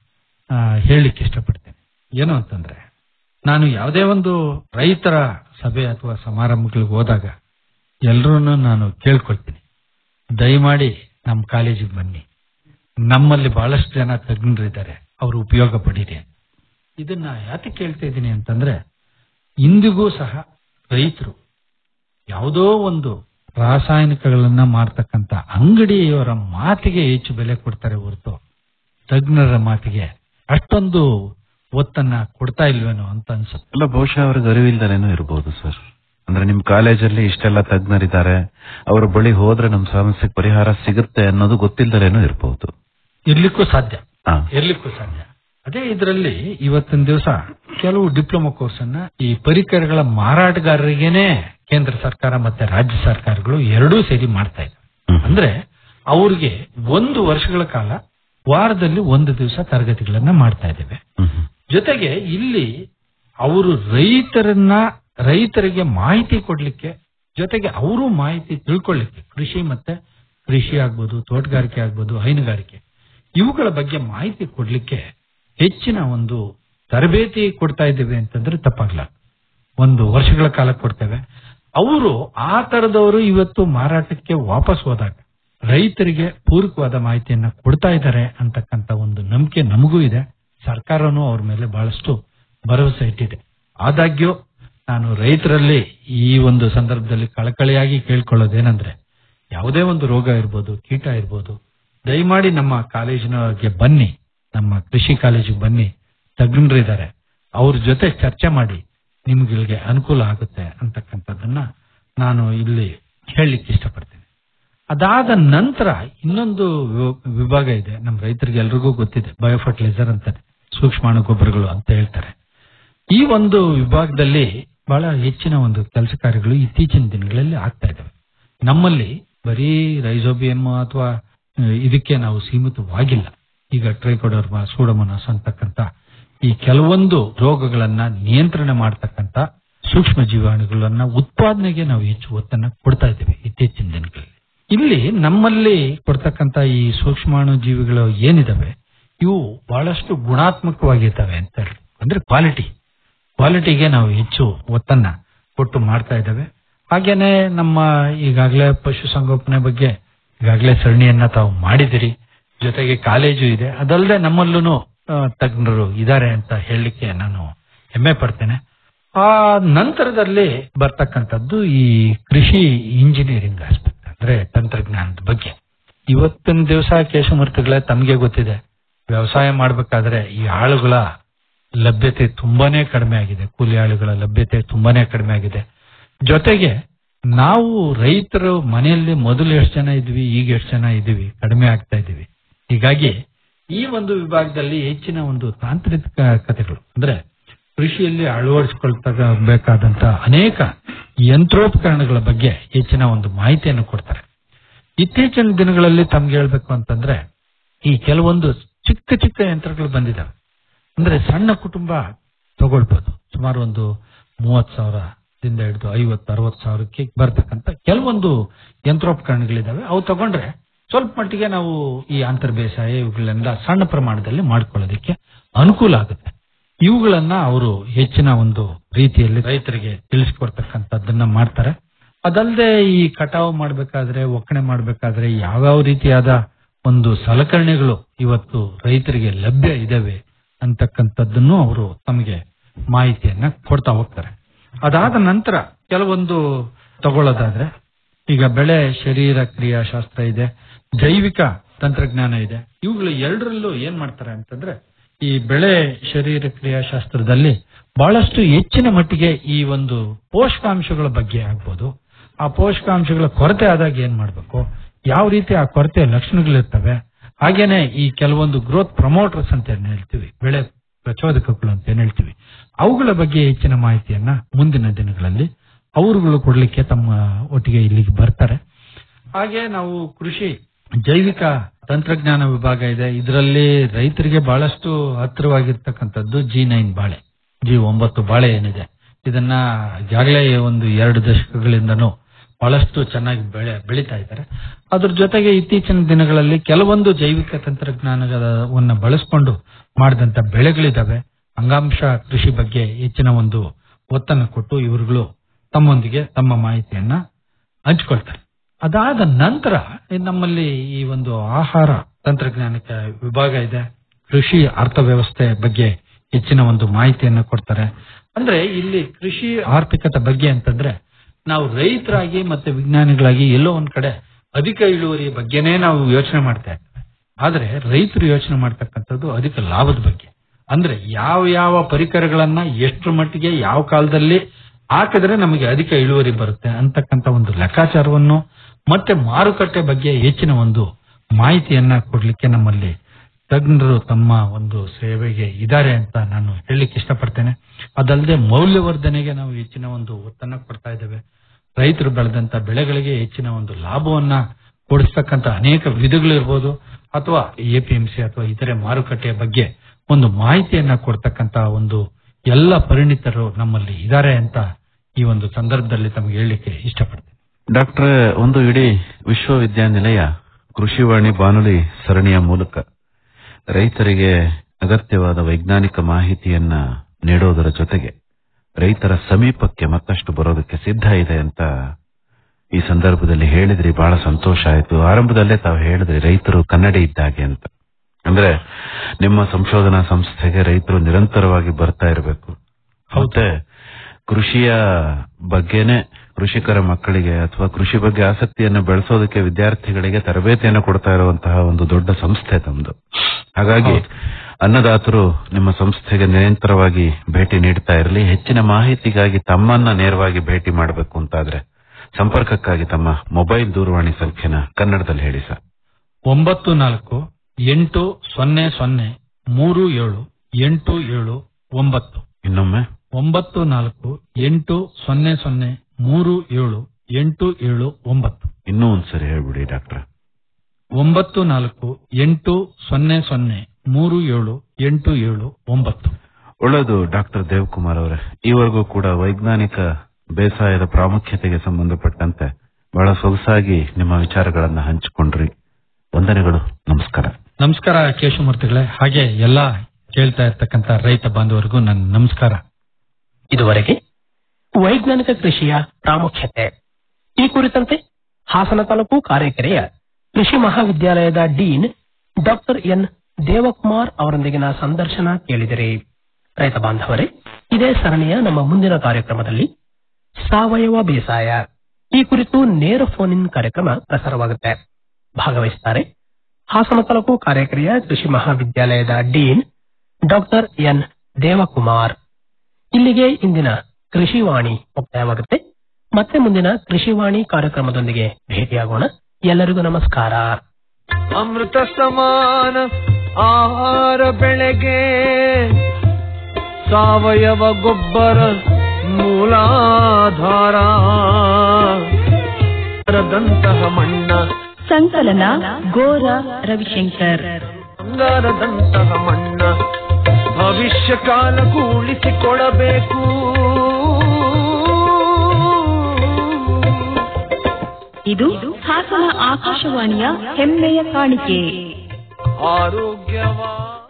ಆ, ಹೇಳಲಿಕ್ಕೆ ಇಷ್ಟಪಡ್ತೇನೆ ಏನು ಅಂತಂದ್ರೆ ನಾನು ಯಾವುದೇ ಒಂದು ರೈತರ ಸಭೆ ಅಥವಾ ಸಮಾರಂಭಗಳಿಗೆ ಹೋದಾಗ ಎಲ್ಲರೂ ನಾನು ಕೇಳ್ಕೊಳ್ತೀನಿ ದಯಮಾಡಿ ನಮ್ಮ ಕಾಲೇಜಿಗೆ ಬನ್ನಿ ನಮ್ಮಲ್ಲಿ ಬಹಳಷ್ಟು ಜನ ತಜ್ಞರಿದ್ದಾರೆ ಅವರು ಉಪಯೋಗ ಪಡೀರಿ ಅಂತ. ಇದನ್ನ ಯಾತಕ್ಕೆ ಕೇಳ್ತಾ ಇದ್ದೀನಿ ಅಂತಂದ್ರೆ ಇಂದಿಗೂ ಸಹ ರೈತರು ಯಾವುದೋ ಒಂದು ರಾಸಾಯನಿಕಗಳನ್ನ ಮಾರ್ತಕ್ಕಂಥ ಅಂಗಡಿಯವರ ಮಾತಿಗೆ ಹೆಚ್ಚು ಬೆಲೆ ಕೊಡ್ತಾರೆ ಹೊರತು ತಜ್ಞರ ಮಾತಿಗೆ ಅಷ್ಟೊಂದು ಒತ್ತನ್ನ ಕೊಡ್ತಾ ಇಲ್ವೇನೋ ಅಂತ ಅನ್ಸುತ್ತೆ ಅಲ್ಲ ಬಹುಶಃ ಅವ್ರಿಗೆ ಅರಿವಿಲ್ದಲೇನೋ ಇರಬಹುದು ಸರ್ ಅಂದ್ರೆ ನಿಮ್ ಕಾಲೇಜಲ್ಲಿ ಇಷ್ಟೆಲ್ಲ ತಜ್ಞರಿದ್ದಾರೆ ಅವ್ರ ಬಳಿ ಹೋದ್ರೆ ನಮ್ ಸಮಸ್ಯೆಗೆ ಪರಿಹಾರ ಸಿಗುತ್ತೆ ಅನ್ನೋದು ಗೊತ್ತಿಲ್ದಲೇನೋ ಇರಬಹುದು ಇರ್ಲಿಕ್ಕೂ ಸಾಧ್ಯ ಹಾ ಇರ್ಲಿಕ್ಕೂ ಸಾಧ್ಯ ಅದೇ ಇದರಲ್ಲಿ ಇವತ್ತಿನ ದಿವಸ ಕೆಲವು ಡಿಪ್ಲೊಮಾ ಕೋರ್ಸ್ ಅನ್ನ ಈ ಪರಿಕರಗಳ ಮಾರಾಟಗಾರರಿಗೇನೆ ಕೇಂದ್ರ ಸರ್ಕಾರ ಮತ್ತೆ ರಾಜ್ಯ ಸರ್ಕಾರಗಳು ಎರಡೂ ಸೇರಿ ಮಾಡ್ತಾ ಇದ್ದಾರೆ ಹ್ಮ್. ಅಂದ್ರೆ ಅವ್ರಿಗೆ ಒಂದು ವರ್ಷಗಳ ಕಾಲ ವಾರದಲ್ಲಿ ಒಂದು ದಿವಸ ತರಗತಿಗಳನ್ನ ಮಾಡ್ತಾ ಇದ್ದೇವೆ ಹ್ಮ್ ಹ್ಮ್. ಜೊತೆಗೆ ಇಲ್ಲಿ ಅವರು ರೈತರನ್ನ ರೈತರಿಗೆ ಮಾಹಿತಿ ಕೊಡ್ಲಿಕ್ಕೆ ಜೊತೆಗೆ ಅವರು ಮಾಹಿತಿ ತಿಳ್ಕೊಳ್ಳಿಕ್ಕೆ ಕೃಷಿ ಮತ್ತೆ ಕೃಷಿ ಆಗ್ಬೋದು ತೋಟಗಾರಿಕೆ ಆಗ್ಬೋದು ಹೈನುಗಾರಿಕೆ ಇವುಗಳ ಬಗ್ಗೆ ಮಾಹಿತಿ ಕೊಡ್ಲಿಕ್ಕೆ ಹೆಚ್ಚಿನ ಒಂದು ತರಬೇತಿ ಕೊಡ್ತಾ ಇದ್ದೇವೆ ಅಂತಂದ್ರೆ ತಪ್ಪಾಗ್ಲ ಒಂದು ವರ್ಷಗಳ ಕಾಲ ಕೊಡ್ತೇವೆ ಅವರು ಆ ತರದವರು ಇವತ್ತು ಮಾರಾಟಕ್ಕೆ ವಾಪಸ್ ಹೋದಾಗ ರೈತರಿಗೆ ಪೂರಕವಾದ ಮಾಹಿತಿಯನ್ನ ಕೊಡ್ತಾ ಇದ್ದಾರೆ ಅಂತಕ್ಕಂತ ಒಂದು ನಂಬಿಕೆ ನಮಗೂ ಇದೆ ಸರ್ಕಾರನೂ ಅವ್ರ ಮೇಲೆ ಬಹಳಷ್ಟು ಭರವಸೆ ಇಟ್ಟಿದೆ ಆದಾಗ್ಯೂ ನಾನು ರೈತರಲ್ಲಿ ಈ ಒಂದು ಸಂದರ್ಭದಲ್ಲಿ ಕಳಕಳಿಯಾಗಿ ಕೇಳ್ಕೊಳ್ಳೋದೇನೆಂದ್ರೆ ಯಾವುದೇ ಒಂದು ರೋಗ ಇರ್ಬೋದು ಕೀಟ ಇರ್ಬೋದು ದಯಮಾಡಿ ನಮ್ಮ ಕಾಲೇಜಿನಗೆ ಬನ್ನಿ ನಮ್ಮ ಕೃಷಿ ಕಾಲೇಜಿಗೆ ಬನ್ನಿ ತಜ್ಞರಿದ್ದಾರೆ ಅವ್ರ ಜೊತೆ ಚರ್ಚೆ ಮಾಡಿ ನಿಮ್ಗಳಿಗೆ ಅನುಕೂಲ ಆಗುತ್ತೆ ಅಂತಕ್ಕಂಥದ್ದನ್ನ ನಾನು ಇಲ್ಲಿ ಹೇಳಲಿಕ್ಕೆ ಇಷ್ಟಪಡ್ತೀನಿ ಅದಾದ ನಂತರ ಇನ್ನೊಂದು ವಿ- ವಿಭಾಗ ಇದೆ ನಮ್ಮ ರೈತರಿಗೆ ಎಲ್ರಿಗೂ ಗೊತ್ತಿದೆ ಬಯೋಫರ್ಟಿಲೈಸರ್ ಅಂತಾನೆ ಸೂಕ್ಷ್ಮಾಣು ಗೊಬ್ಬರಗಳು ಅಂತ ಹೇಳ್ತಾರೆ ಈ ಒಂದು ವಿಭಾಗದಲ್ಲಿ ಬಹಳ ಹೆಚ್ಚಿನ ಒಂದು ಕೆಲಸ ಕಾರ್ಯಗಳು ಇತ್ತೀಚಿನ ದಿನಗಳಲ್ಲಿ ಆಗ್ತಾ ಇದ್ದಾವೆ ನಮ್ಮಲ್ಲಿ ಬರೀ ರೈಸೋಬಿಯಂ ಅಥವಾ ಆ, ಇದಕ್ಕೆ ನಾವು ಸೀಮಿತವಾಗಿಲ್ಲ ಈಗ ಟ್ರೈಕೋಡರ್ಮಾ ಸೂಡಮೋನಾಸ್ ಅಂತಕ್ಕಂಥ ಈ ಕೆಲವೊಂದು ರೋಗಗಳನ್ನ ನಿಯಂತ್ರಣ ಮಾಡತಕ್ಕಂಥ ಸೂಕ್ಷ್ಮ ಜೀವಾಣುಗಳನ್ನ ಉತ್ಪಾದನೆಗೆ ನಾವು ಹೆಚ್ಚು ಒತ್ತನ್ನ ಕೊಡ್ತಾ ಇದ್ದೇವೆ ಇತ್ತೀಚಿನ ದಿನಗಳಲ್ಲಿ ಇಲ್ಲಿ ನಮ್ಮಲ್ಲಿ ಕೊಡ್ತಕ್ಕಂಥ ಈ ಸೂಕ್ಷ್ಮಾಣು ಜೀವಿಗಳು ಏನಿದಾವೆ ಇವು ಬಹಳಷ್ಟು ಗುಣಾತ್ಮಕವಾಗಿರ್ತವೆ ಅಂತ ಹೇಳಿ ಅಂದ್ರೆ ಕ್ವಾಲಿಟಿ ಕ್ವಾಲಿಟಿಗೆ ನಾವು ಹೆಚ್ಚು ಒತ್ತನ್ನ ಕೊಟ್ಟು ಮಾಡ್ತಾ ಇದ್ದೇವೆ ಹಾಗೇನೆ ನಮ್ಮ ಈಗಾಗಲೇ ಪಶುಸಂಗೋಪನೆ ಬಗ್ಗೆ ಈಗಾಗಲೇ ಸರಣಿಯನ್ನ ತಾವು ಮಾಡಿದಿರಿ ಜೊತೆಗೆ ಕಾಲೇಜು ಇದೆ ಅದಲ್ಲದೆ ನಮ್ಮಲ್ಲೂ ತಜ್ಞರು ಇದ್ದಾರೆ ಅಂತ ಹೇಳಲಿಕ್ಕೆ ನಾನು ಹೆಮ್ಮೆ ಪಡ್ತೇನೆ ಆ ನಂತರದಲ್ಲಿ ಬರ್ತಕ್ಕಂಥದ್ದು ಈ ಕೃಷಿ ಇಂಜಿನಿಯರಿಂಗ್ ಆಸ್ಪೆಕ್ಟ್ ಅಂದ್ರೆ ತಂತ್ರಜ್ಞಾನದ ಬಗ್ಗೆ ಇವತ್ತಿನ ದಿವಸ ಕೇಶಮೂರ್ತಿಗಳೇ ತಮಗೆ ಗೊತ್ತಿದೆ ವ್ಯವಸಾಯ ಮಾಡಬೇಕಾದ್ರೆ ಈ ಆಳುಗಳ ಲಭ್ಯತೆ ತುಂಬಾನೇ ಕಡಿಮೆ ಆಗಿದೆ ಕೂಲಿ ಆಳುಗಳ ಲಭ್ಯತೆ ತುಂಬಾನೇ ಕಡಿಮೆ ಆಗಿದೆ ಜೊತೆಗೆ ನಾವು ರೈತರು ಮನೆಯಲ್ಲಿ ಮೊದಲು ಎಷ್ಟು ಜನ ಇದ್ವಿ ಈಗ ಎಷ್ಟು ಜನ ಇದೀವಿ ಕಡಿಮೆ ಆಗ್ತಾ ಇದೀವಿ ಹೀಗಾಗಿ ಈ ಒಂದು ವಿಭಾಗದಲ್ಲಿ ಹೆಚ್ಚಿನ ಒಂದು ತಾಂತ್ರಿಕ ಕಥೆಗಳು ಅಂದ್ರೆ ಕೃಷಿಯಲ್ಲಿ ಅಳವಡಿಸಿಕೊಳ್ಬೇಕಾದಂತ ಅನೇಕ ಯಂತ್ರೋಪಕರಣಗಳ ಬಗ್ಗೆ ಹೆಚ್ಚಿನ ಒಂದು ಮಾಹಿತಿಯನ್ನು ಕೊಡ್ತಾರೆ ಇತ್ತೀಚಿನ ದಿನಗಳಲ್ಲಿ ತಮ್ಗೆ ಹೇಳ್ಬೇಕು ಅಂತಂದ್ರೆ ಈ ಕೆಲವೊಂದು ಚಿಕ್ಕ ಚಿಕ್ಕ ಯಂತ್ರಗಳು ಬಂದಿದ್ದಾವೆ ಅಂದ್ರೆ ಸಣ್ಣ ಕುಟುಂಬ ತಗೊಳ್ಬೋದು ಸುಮಾರು ಒಂದು ಮೂವತ್ ಸಾವಿರದಿಂದ ಹಿಡಿದು ಐವತ್ತು ಅರವತ್ತು ಸಾವಿರಕ್ಕೆ ಬರ್ತಕ್ಕಂಥ ಕೆಲವೊಂದು ಯಂತ್ರೋಪಕರಣಗಳಿದಾವೆ ಅವು ತಗೊಂಡ್ರೆ ಸ್ವಲ್ಪ ಮಟ್ಟಿಗೆ ನಾವು ಈ ಅಂತರ್ ಬೇಸಾಯ ಇವುಗಳೆಲ್ಲ ಸಣ್ಣ ಪ್ರಮಾಣದಲ್ಲಿ ಮಾಡ್ಕೊಳ್ಳೋದಕ್ಕೆ ಅನುಕೂಲ ಆಗುತ್ತೆ ಇವುಗಳನ್ನ ಅವರು ಹೆಚ್ಚಿನ ಒಂದು ರೀತಿಯಲ್ಲಿ ರೈತರಿಗೆ ತಿಳಿಸ್ಕೊಡ್ತಕ್ಕಂಥದ್ದನ್ನ ಮಾಡ್ತಾರೆ ಅದಲ್ಲದೆ ಈ ಕಟಾವು ಮಾಡ್ಬೇಕಾದ್ರೆ ಒಕ್ಕಣೆ ಮಾಡ್ಬೇಕಾದ್ರೆ ಯಾವ್ಯಾವ ರೀತಿಯಾದ ಒಂದು ಸಲಕರಣೆಗಳು ಇವತ್ತು ರೈತರಿಗೆ ಲಭ್ಯ ಇದಾವೆ ಅಂತಕ್ಕಂಥದ್ದನ್ನು ಅವರು ತಮಗೆ ಮಾಹಿತಿಯನ್ನ ಕೊಡ್ತಾ ಹೋಗ್ತಾರೆ ಅದಾದ ನಂತರ ಕೆಲವೊಂದು ತಗೊಳ್ಳೋದಾದ್ರೆ ಈಗ ಬೆಳೆ ಶರೀರ ಕ್ರಿಯಾಶಾಸ್ತ್ರ ಇದೆ ಜೈವಿಕ ತಂತ್ರಜ್ಞಾನ ಇದೆ ಇವುಗಳು ಎರಡರಲ್ಲೂ ಏನ್ ಮಾಡ್ತಾರೆ ಅಂತಂದ್ರೆ ಈ ಬೆಳೆ ಶರೀರ ಕ್ರಿಯಾಶಾಸ್ತ್ರದಲ್ಲಿ ಬಹಳಷ್ಟು ಹೆಚ್ಚಿನ ಮಟ್ಟಿಗೆ ಈ ಒಂದು ಪೋಷಕಾಂಶಗಳ ಬಗ್ಗೆ ಆಗ್ಬೋದು ಆ ಪೋಷಕಾಂಶಗಳ ಕೊರತೆ ಆದಾಗ ಏನ್ ಮಾಡ್ಬೇಕು ಯಾವ ರೀತಿ ಆ ಕೊರತೆಯ ಲಕ್ಷಣಗಳಿರ್ತವೆ ಹಾಗೇನೆ ಈ ಕೆಲವೊಂದು ಗ್ರೋತ್ ಪ್ರಮೋಟರ್ಸ್ ಅಂತ ಏನ್ ಹೇಳ್ತೀವಿ ಬೆಳೆ ಪ್ರಚೋದಕಗಳು ಅಂತ ಏನ್ ಹೇಳ್ತೀವಿ ಅವುಗಳ ಬಗ್ಗೆ ಹೆಚ್ಚಿನ ಮಾಹಿತಿಯನ್ನ ಮುಂದಿನ ದಿನಗಳಲ್ಲಿ ಅವರುಗಳು ಕೊಡ್ಲಿಕ್ಕೆ ತಮ್ಮ ಒಟ್ಟಿಗೆ ಇಲ್ಲಿಗೆ ಬರ್ತಾರೆ ಹಾಗೆ ನಾವು ಕೃಷಿ ಜೈವಿಕ ತಂತ್ರಜ್ಞಾನ ವಿಭಾಗ ಇದೆ ಇದರಲ್ಲಿ ರೈತರಿಗೆ ಬಹಳಷ್ಟು ಹತ್ತಿರವಾಗಿರ್ತಕ್ಕಂಥದ್ದು ಜಿ ನೈನ್ ಬಾಳೆ ಜಿ ಒಂಬತ್ತು ಬಾಳೆ ಏನಿದೆ ಇದನ್ನ ಈಗಾಗಲೇ ಒಂದು ಎರಡು ದಶಕಗಳಿಂದನೂ ಬಹಳಷ್ಟು ಚೆನ್ನಾಗಿ ಬೆಳೆ ಬೆಳೀತಾ ಇದ್ದಾರೆ ಅದ್ರ ಜೊತೆಗೆ ಇತ್ತೀಚಿನ ದಿನಗಳಲ್ಲಿ ಕೆಲವೊಂದು ಜೈವಿಕ ತಂತ್ರಜ್ಞಾನವನ್ನ ಬಳಸಿಕೊಂಡು ಮಾಡಿದಂತ ಬೆಳೆಗಳಿದಾವೆ ಅಂಗಾಂಶ ಕೃಷಿ ಬಗ್ಗೆ ಹೆಚ್ಚಿನ ಒಂದು ಒತ್ತನ್ನು ಕೊಟ್ಟು ಇವರುಗಳು ತಮ್ಮೊಂದಿಗೆ ತಮ್ಮ ಮಾಹಿತಿಯನ್ನ ಹಂಚ್ಕೊಳ್ತಾರೆ ಅದಾದ ನಂತರ ನಮ್ಮಲ್ಲಿ ಈ ಒಂದು ಆಹಾರ ತಂತ್ರಜ್ಞಾನಕ್ಕೆ ವಿಭಾಗ ಇದೆ ಕೃಷಿ ಅರ್ಥವ್ಯವಸ್ಥೆ ಬಗ್ಗೆ ಹೆಚ್ಚಿನ ಒಂದು ಮಾಹಿತಿಯನ್ನ ಕೊಡ್ತಾರೆ ಅಂದ್ರೆ ಇಲ್ಲಿ ಕೃಷಿ ಆರ್ಥಿಕತೆ ಬಗ್ಗೆ ಅಂತಂದ್ರೆ ನಾವು ರೈತರಾಗಿ ಮತ್ತೆ ವಿಜ್ಞಾನಿಗಳಾಗಿ ಎಲ್ಲೋ ಒಂದ್ ಕಡೆ ಅಧಿಕ ಇಳುವರಿ ಬಗ್ಗೆನೇ ನಾವು ಯೋಚನೆ ಮಾಡ್ತಾ ಇರ್ತೇವೆ ಆದ್ರೆ ರೈತರು ಯೋಚನೆ ಮಾಡ್ತಕ್ಕಂಥದ್ದು ಅಧಿಕ ಲಾಭದ ಬಗ್ಗೆ ಅಂದ್ರೆ ಯಾವ ಯಾವ ಪರಿಕರಗಳನ್ನ ಎಷ್ಟರ ಮಟ್ಟಿಗೆ ಯಾವ ಕಾಲದಲ್ಲಿ ಹಾಕಿದ್ರೆ ನಮಗೆ ಅಧಿಕ ಇಳುವರಿ ಬರುತ್ತೆ ಅಂತಕ್ಕಂಥ ಒಂದು ಲೆಕ್ಕಾಚಾರವನ್ನು ಮತ್ತೆ ಮಾರುಕಟ್ಟೆ ಬಗ್ಗೆ ಹೆಚ್ಚಿನ ಒಂದು ಮಾಹಿತಿಯನ್ನ ಕೊಡ್ಲಿಕ್ಕೆ ನಮ್ಮಲ್ಲಿ ತಜ್ಞರು ತಮ್ಮ ಒಂದು ಸೇವೆಗೆ ಇದ್ದಾರೆ ಅಂತ ನಾನು ಹೇಳಲಿಕ್ಕೆ ಇಷ್ಟಪಡ್ತೇನೆ ಅದಲ್ಲದೆ ಮೌಲ್ಯವರ್ಧನೆಗೆ ನಾವು ಹೆಚ್ಚಿನ ಒಂದು ಒತ್ತನ್ನ ಕೊಡ್ತಾ ಇದ್ದೇವೆ ರೈತರು ಬೆಳೆದಂತ ಬೆಳೆಗಳಿಗೆ ಹೆಚ್ಚಿನ ಒಂದು ಲಾಭವನ್ನ ಕೊಡಿಸ್ತಕ್ಕಂತ ಅನೇಕ ವಿಧಗಳಿರ್ಬೋದು ಅಥವಾ ಎಪಿಎಂಸಿ ಅಥವಾ ಇತರೆ ಮಾರುಕಟ್ಟೆಯ ಬಗ್ಗೆ ಒಂದು ಮಾಹಿತಿಯನ್ನ ಕೊಡ್ತಕ್ಕಂತ ಒಂದು ಎಲ್ಲ ಪರಿಣಿತರು ನಮ್ಮಲ್ಲಿ ಇದ್ದಾರೆ ಅಂತ ಈ ಒಂದು ಸಂದರ್ಭದಲ್ಲಿ ತಮಗೆ ಹೇಳಲಿಕ್ಕೆ ಇಷ್ಟಪಡ್ತೇನೆ ಡಾಕ್ಟ್ರೆ ಒಂದು ಇಡೀ ವಿಶ್ವವಿದ್ಯಾನಿಲಯ ಕೃಷಿವಾಣಿ ಬಾನುಲಿ ಸರಣಿಯ ಮೂಲಕ ರೈತರಿಗೆ ಅಗತ್ಯವಾದ ವೈಜ್ಞಾನಿಕ ಮಾಹಿತಿಯನ್ನ ನೀಡೋದರ ಜೊತೆಗೆ ರೈತರ ಸಮೀಪಕ್ಕೆ ಮತ್ತಷ್ಟು ಬರೋದಕ್ಕೆ ಸಿದ್ಧ ಇದೆ ಅಂತ ಈ ಸಂದರ್ಭದಲ್ಲಿ ಹೇಳಿದ್ರಿ ಬಹಳ ಸಂತೋಷ ಆಯ್ತು ಆರಂಭದಲ್ಲೇ ತಾವು ಹೇಳಿದ್ರಿ ರೈತರು ಕನ್ನಡಿ ಇದ್ದಾಗೆ ಅಂತ ಅಂದ್ರೆ ನಿಮ್ಮ ಸಂಶೋಧನಾ ಸಂಸ್ಥೆಗೆ ರೈತರು ನಿರಂತರವಾಗಿ ಬರ್ತಾ ಇರಬೇಕು ಮತ್ತೆ ಕೃಷಿಯ ಬಗ್ಗೆನೆ ಕೃಷಿಕರ ಮಕ್ಕಳಿಗೆ ಅಥವಾ ಕೃಷಿ ಬಗ್ಗೆ ಆಸಕ್ತಿಯನ್ನು ಬೆಳೆಸೋದಕ್ಕೆ ವಿದ್ಯಾರ್ಥಿಗಳಿಗೆ ತರಬೇತಿಯನ್ನು ಕೊಡ್ತಾ ಇರುವಂತಹ ಒಂದು ದೊಡ್ಡ ಸಂಸ್ಥೆ ತಮ್ಮದು ಹಾಗಾಗಿ ಅನ್ನದಾತರು ನಿಮ್ಮ ಸಂಸ್ಥೆಗೆ ನಿರಂತರವಾಗಿ ಭೇಟಿ ನೀಡ್ತಾ ಇರಲಿ ಹೆಚ್ಚಿನ ಮಾಹಿತಿಗಾಗಿ ತಮ್ಮನ್ನ ನೇರವಾಗಿ ಭೇಟಿ ಮಾಡಬೇಕು ಅಂತಾದ್ರೆ ಸಂಪರ್ಕಕ್ಕಾಗಿ ತಮ್ಮ ಮೊಬೈಲ್ ದೂರವಾಣಿ ಸಂಖ್ಯೆನ ಕನ್ನಡದಲ್ಲಿ ಹೇಳಿ ಸರ್ ಒಂಬತ್ತು ನಾಲ್ಕು ಎಂಟು ಸೊನ್ನೆ ಸೊನ್ನೆ ಮೂರು ಏಳು ಎಂಟು ಏಳು ಒಂಬತ್ತು ಇನ್ನೊಮ್ಮೆ ಒಂಬತ್ತು ನಾಲ್ಕು ಎಂಟು ಸೊನ್ನೆ ಸೊನ್ನೆ ಮೂರು ಏಳು ಎಂಟು ಏಳು ಒಂಬತ್ತು ಇನ್ನೂ ಒಂದ್ಸರಿ ಹೇಳ್ಬಿಡಿ ಡಾಕ್ಟ್ರ ಒಂಬತ್ತು ನಾಲ್ಕು ಎಂಟು ಸೊನ್ನೆ ಸೊನ್ನೆ ಮೂರು ಏಳು ಎಂಟು ಏಳು ಒಂಬತ್ತು ಒಳ್ಳೆಯದು ಡಾಕ್ಟರ್ ದೇವಕುಮಾರ್ ಅವರೇ ಈವರೆಗೂ ಕೂಡ ವೈಜ್ಞಾನಿಕ ಬೇಸಾಯದ ಪ್ರಾಮುಖ್ಯತೆಗೆ ಸಂಬಂಧಪಟ್ಟಂತೆ ಬಹಳ ಸೊಗಸಾಗಿ ನಿಮ್ಮ ವಿಚಾರಗಳನ್ನ ಹಂಚಿಕೊಂಡ್ರಿ ವಂದನೆಗಳು ನಮಸ್ಕಾರ ನಮಸ್ಕಾರ ಕೇಶವಮೂರ್ತಿಗಳೇ ಹಾಗೆ ಎಲ್ಲಾ ಕೇಳ್ತಾ ಇರ್ತಕ್ಕಂತ ರೈತ ಬಾಂಧವರಿಗೂ ನನ್ನ ನಮಸ್ಕಾರ ಇದುವರೆಗೆ ವೈಜ್ಞಾನಿಕ ಕೃಷಿಯ ಪ್ರಾಮುಖ್ಯತೆ ಈ ಕುರಿತಂತೆ ಹಾಸನ ತಾಲೂಕು ಕಾರೆಕೆರೆಯ ಕೃಷಿ ಮಹಾವಿದ್ಯಾಲಯದ ಡೀನ್ ಡಾಕ್ಟರ್ ಎನ್ ದೇವಕುಮಾರ್ ಅವರೊಂದಿಗಿನ ಸಂದರ್ಶನ ಕೇಳಿದಿರಿ ರೈತ ಬಾಂಧವರೇ ಇದೇ ಸರಣಿಯ ನಮ್ಮ ಮುಂದಿನ ಕಾರ್ಯಕ್ರಮದಲ್ಲಿ ಸಾವಯವ ಬೇಸಾಯ ಈ ಕುರಿತು ನೇರ ಫೋನ್ ಇನ್ ಕಾರ್ಯಕ್ರಮ ಪ್ರಸಾರವಾಗುತ್ತೆ ಭಾಗವಹಿಸುತ್ತಾರೆ ಹಾಸನ ತಾಲೂಕು ಕಾರ್ಯಕರೆಯ ಕೃಷಿ ಮಹಾವಿದ್ಯಾಲಯದ ಡೀನ್ ಡಾಕ್ಟರ್ ಎನ್ ದೇವಕುಮಾರ್ ಇಲ್ಲಿಗೆ ಇಂದಿನ ಕೃಷಿವಾಣಿ ಮುಕ್ತಾಯವಾಗುತ್ತೆ ಮತ್ತೆ ಮುಂದಿನ ಕೃಷಿವಾಣಿ ಕಾರ್ಯಕ್ರಮದೊಂದಿಗೆ ಭೇಟಿಯಾಗೋಣ ಎಲ್ಲರಿಗೂ ನಮಸ್ಕಾರ ಅಮೃತ ಸಮಾನ ಆಹಾರ ಬೆಳೆಗೆ ಸಾವಯವ ಗೊಬ್ಬರ ಮೂಲಾಧಾರ ದಂತಹ ಮಣ್ಣ ಸಂಕಲನ ಗೋರ ರವಿಶಂಕರ್ ಬಂಗಾರದಂತಹ ಮಣ್ಣ ಭವಿಷ್ಯ ಕಾಲಕ್ಕೂ ಉಳಿಸಿಕೊಡಬೇಕು ಇದು ಹಾಸನ ಆಕಾಶವಾಣಿಯ ಹೆಮ್ಮೆಯ ಕಾಣಿಕೆ ಆರೋಗ್ಯವಾ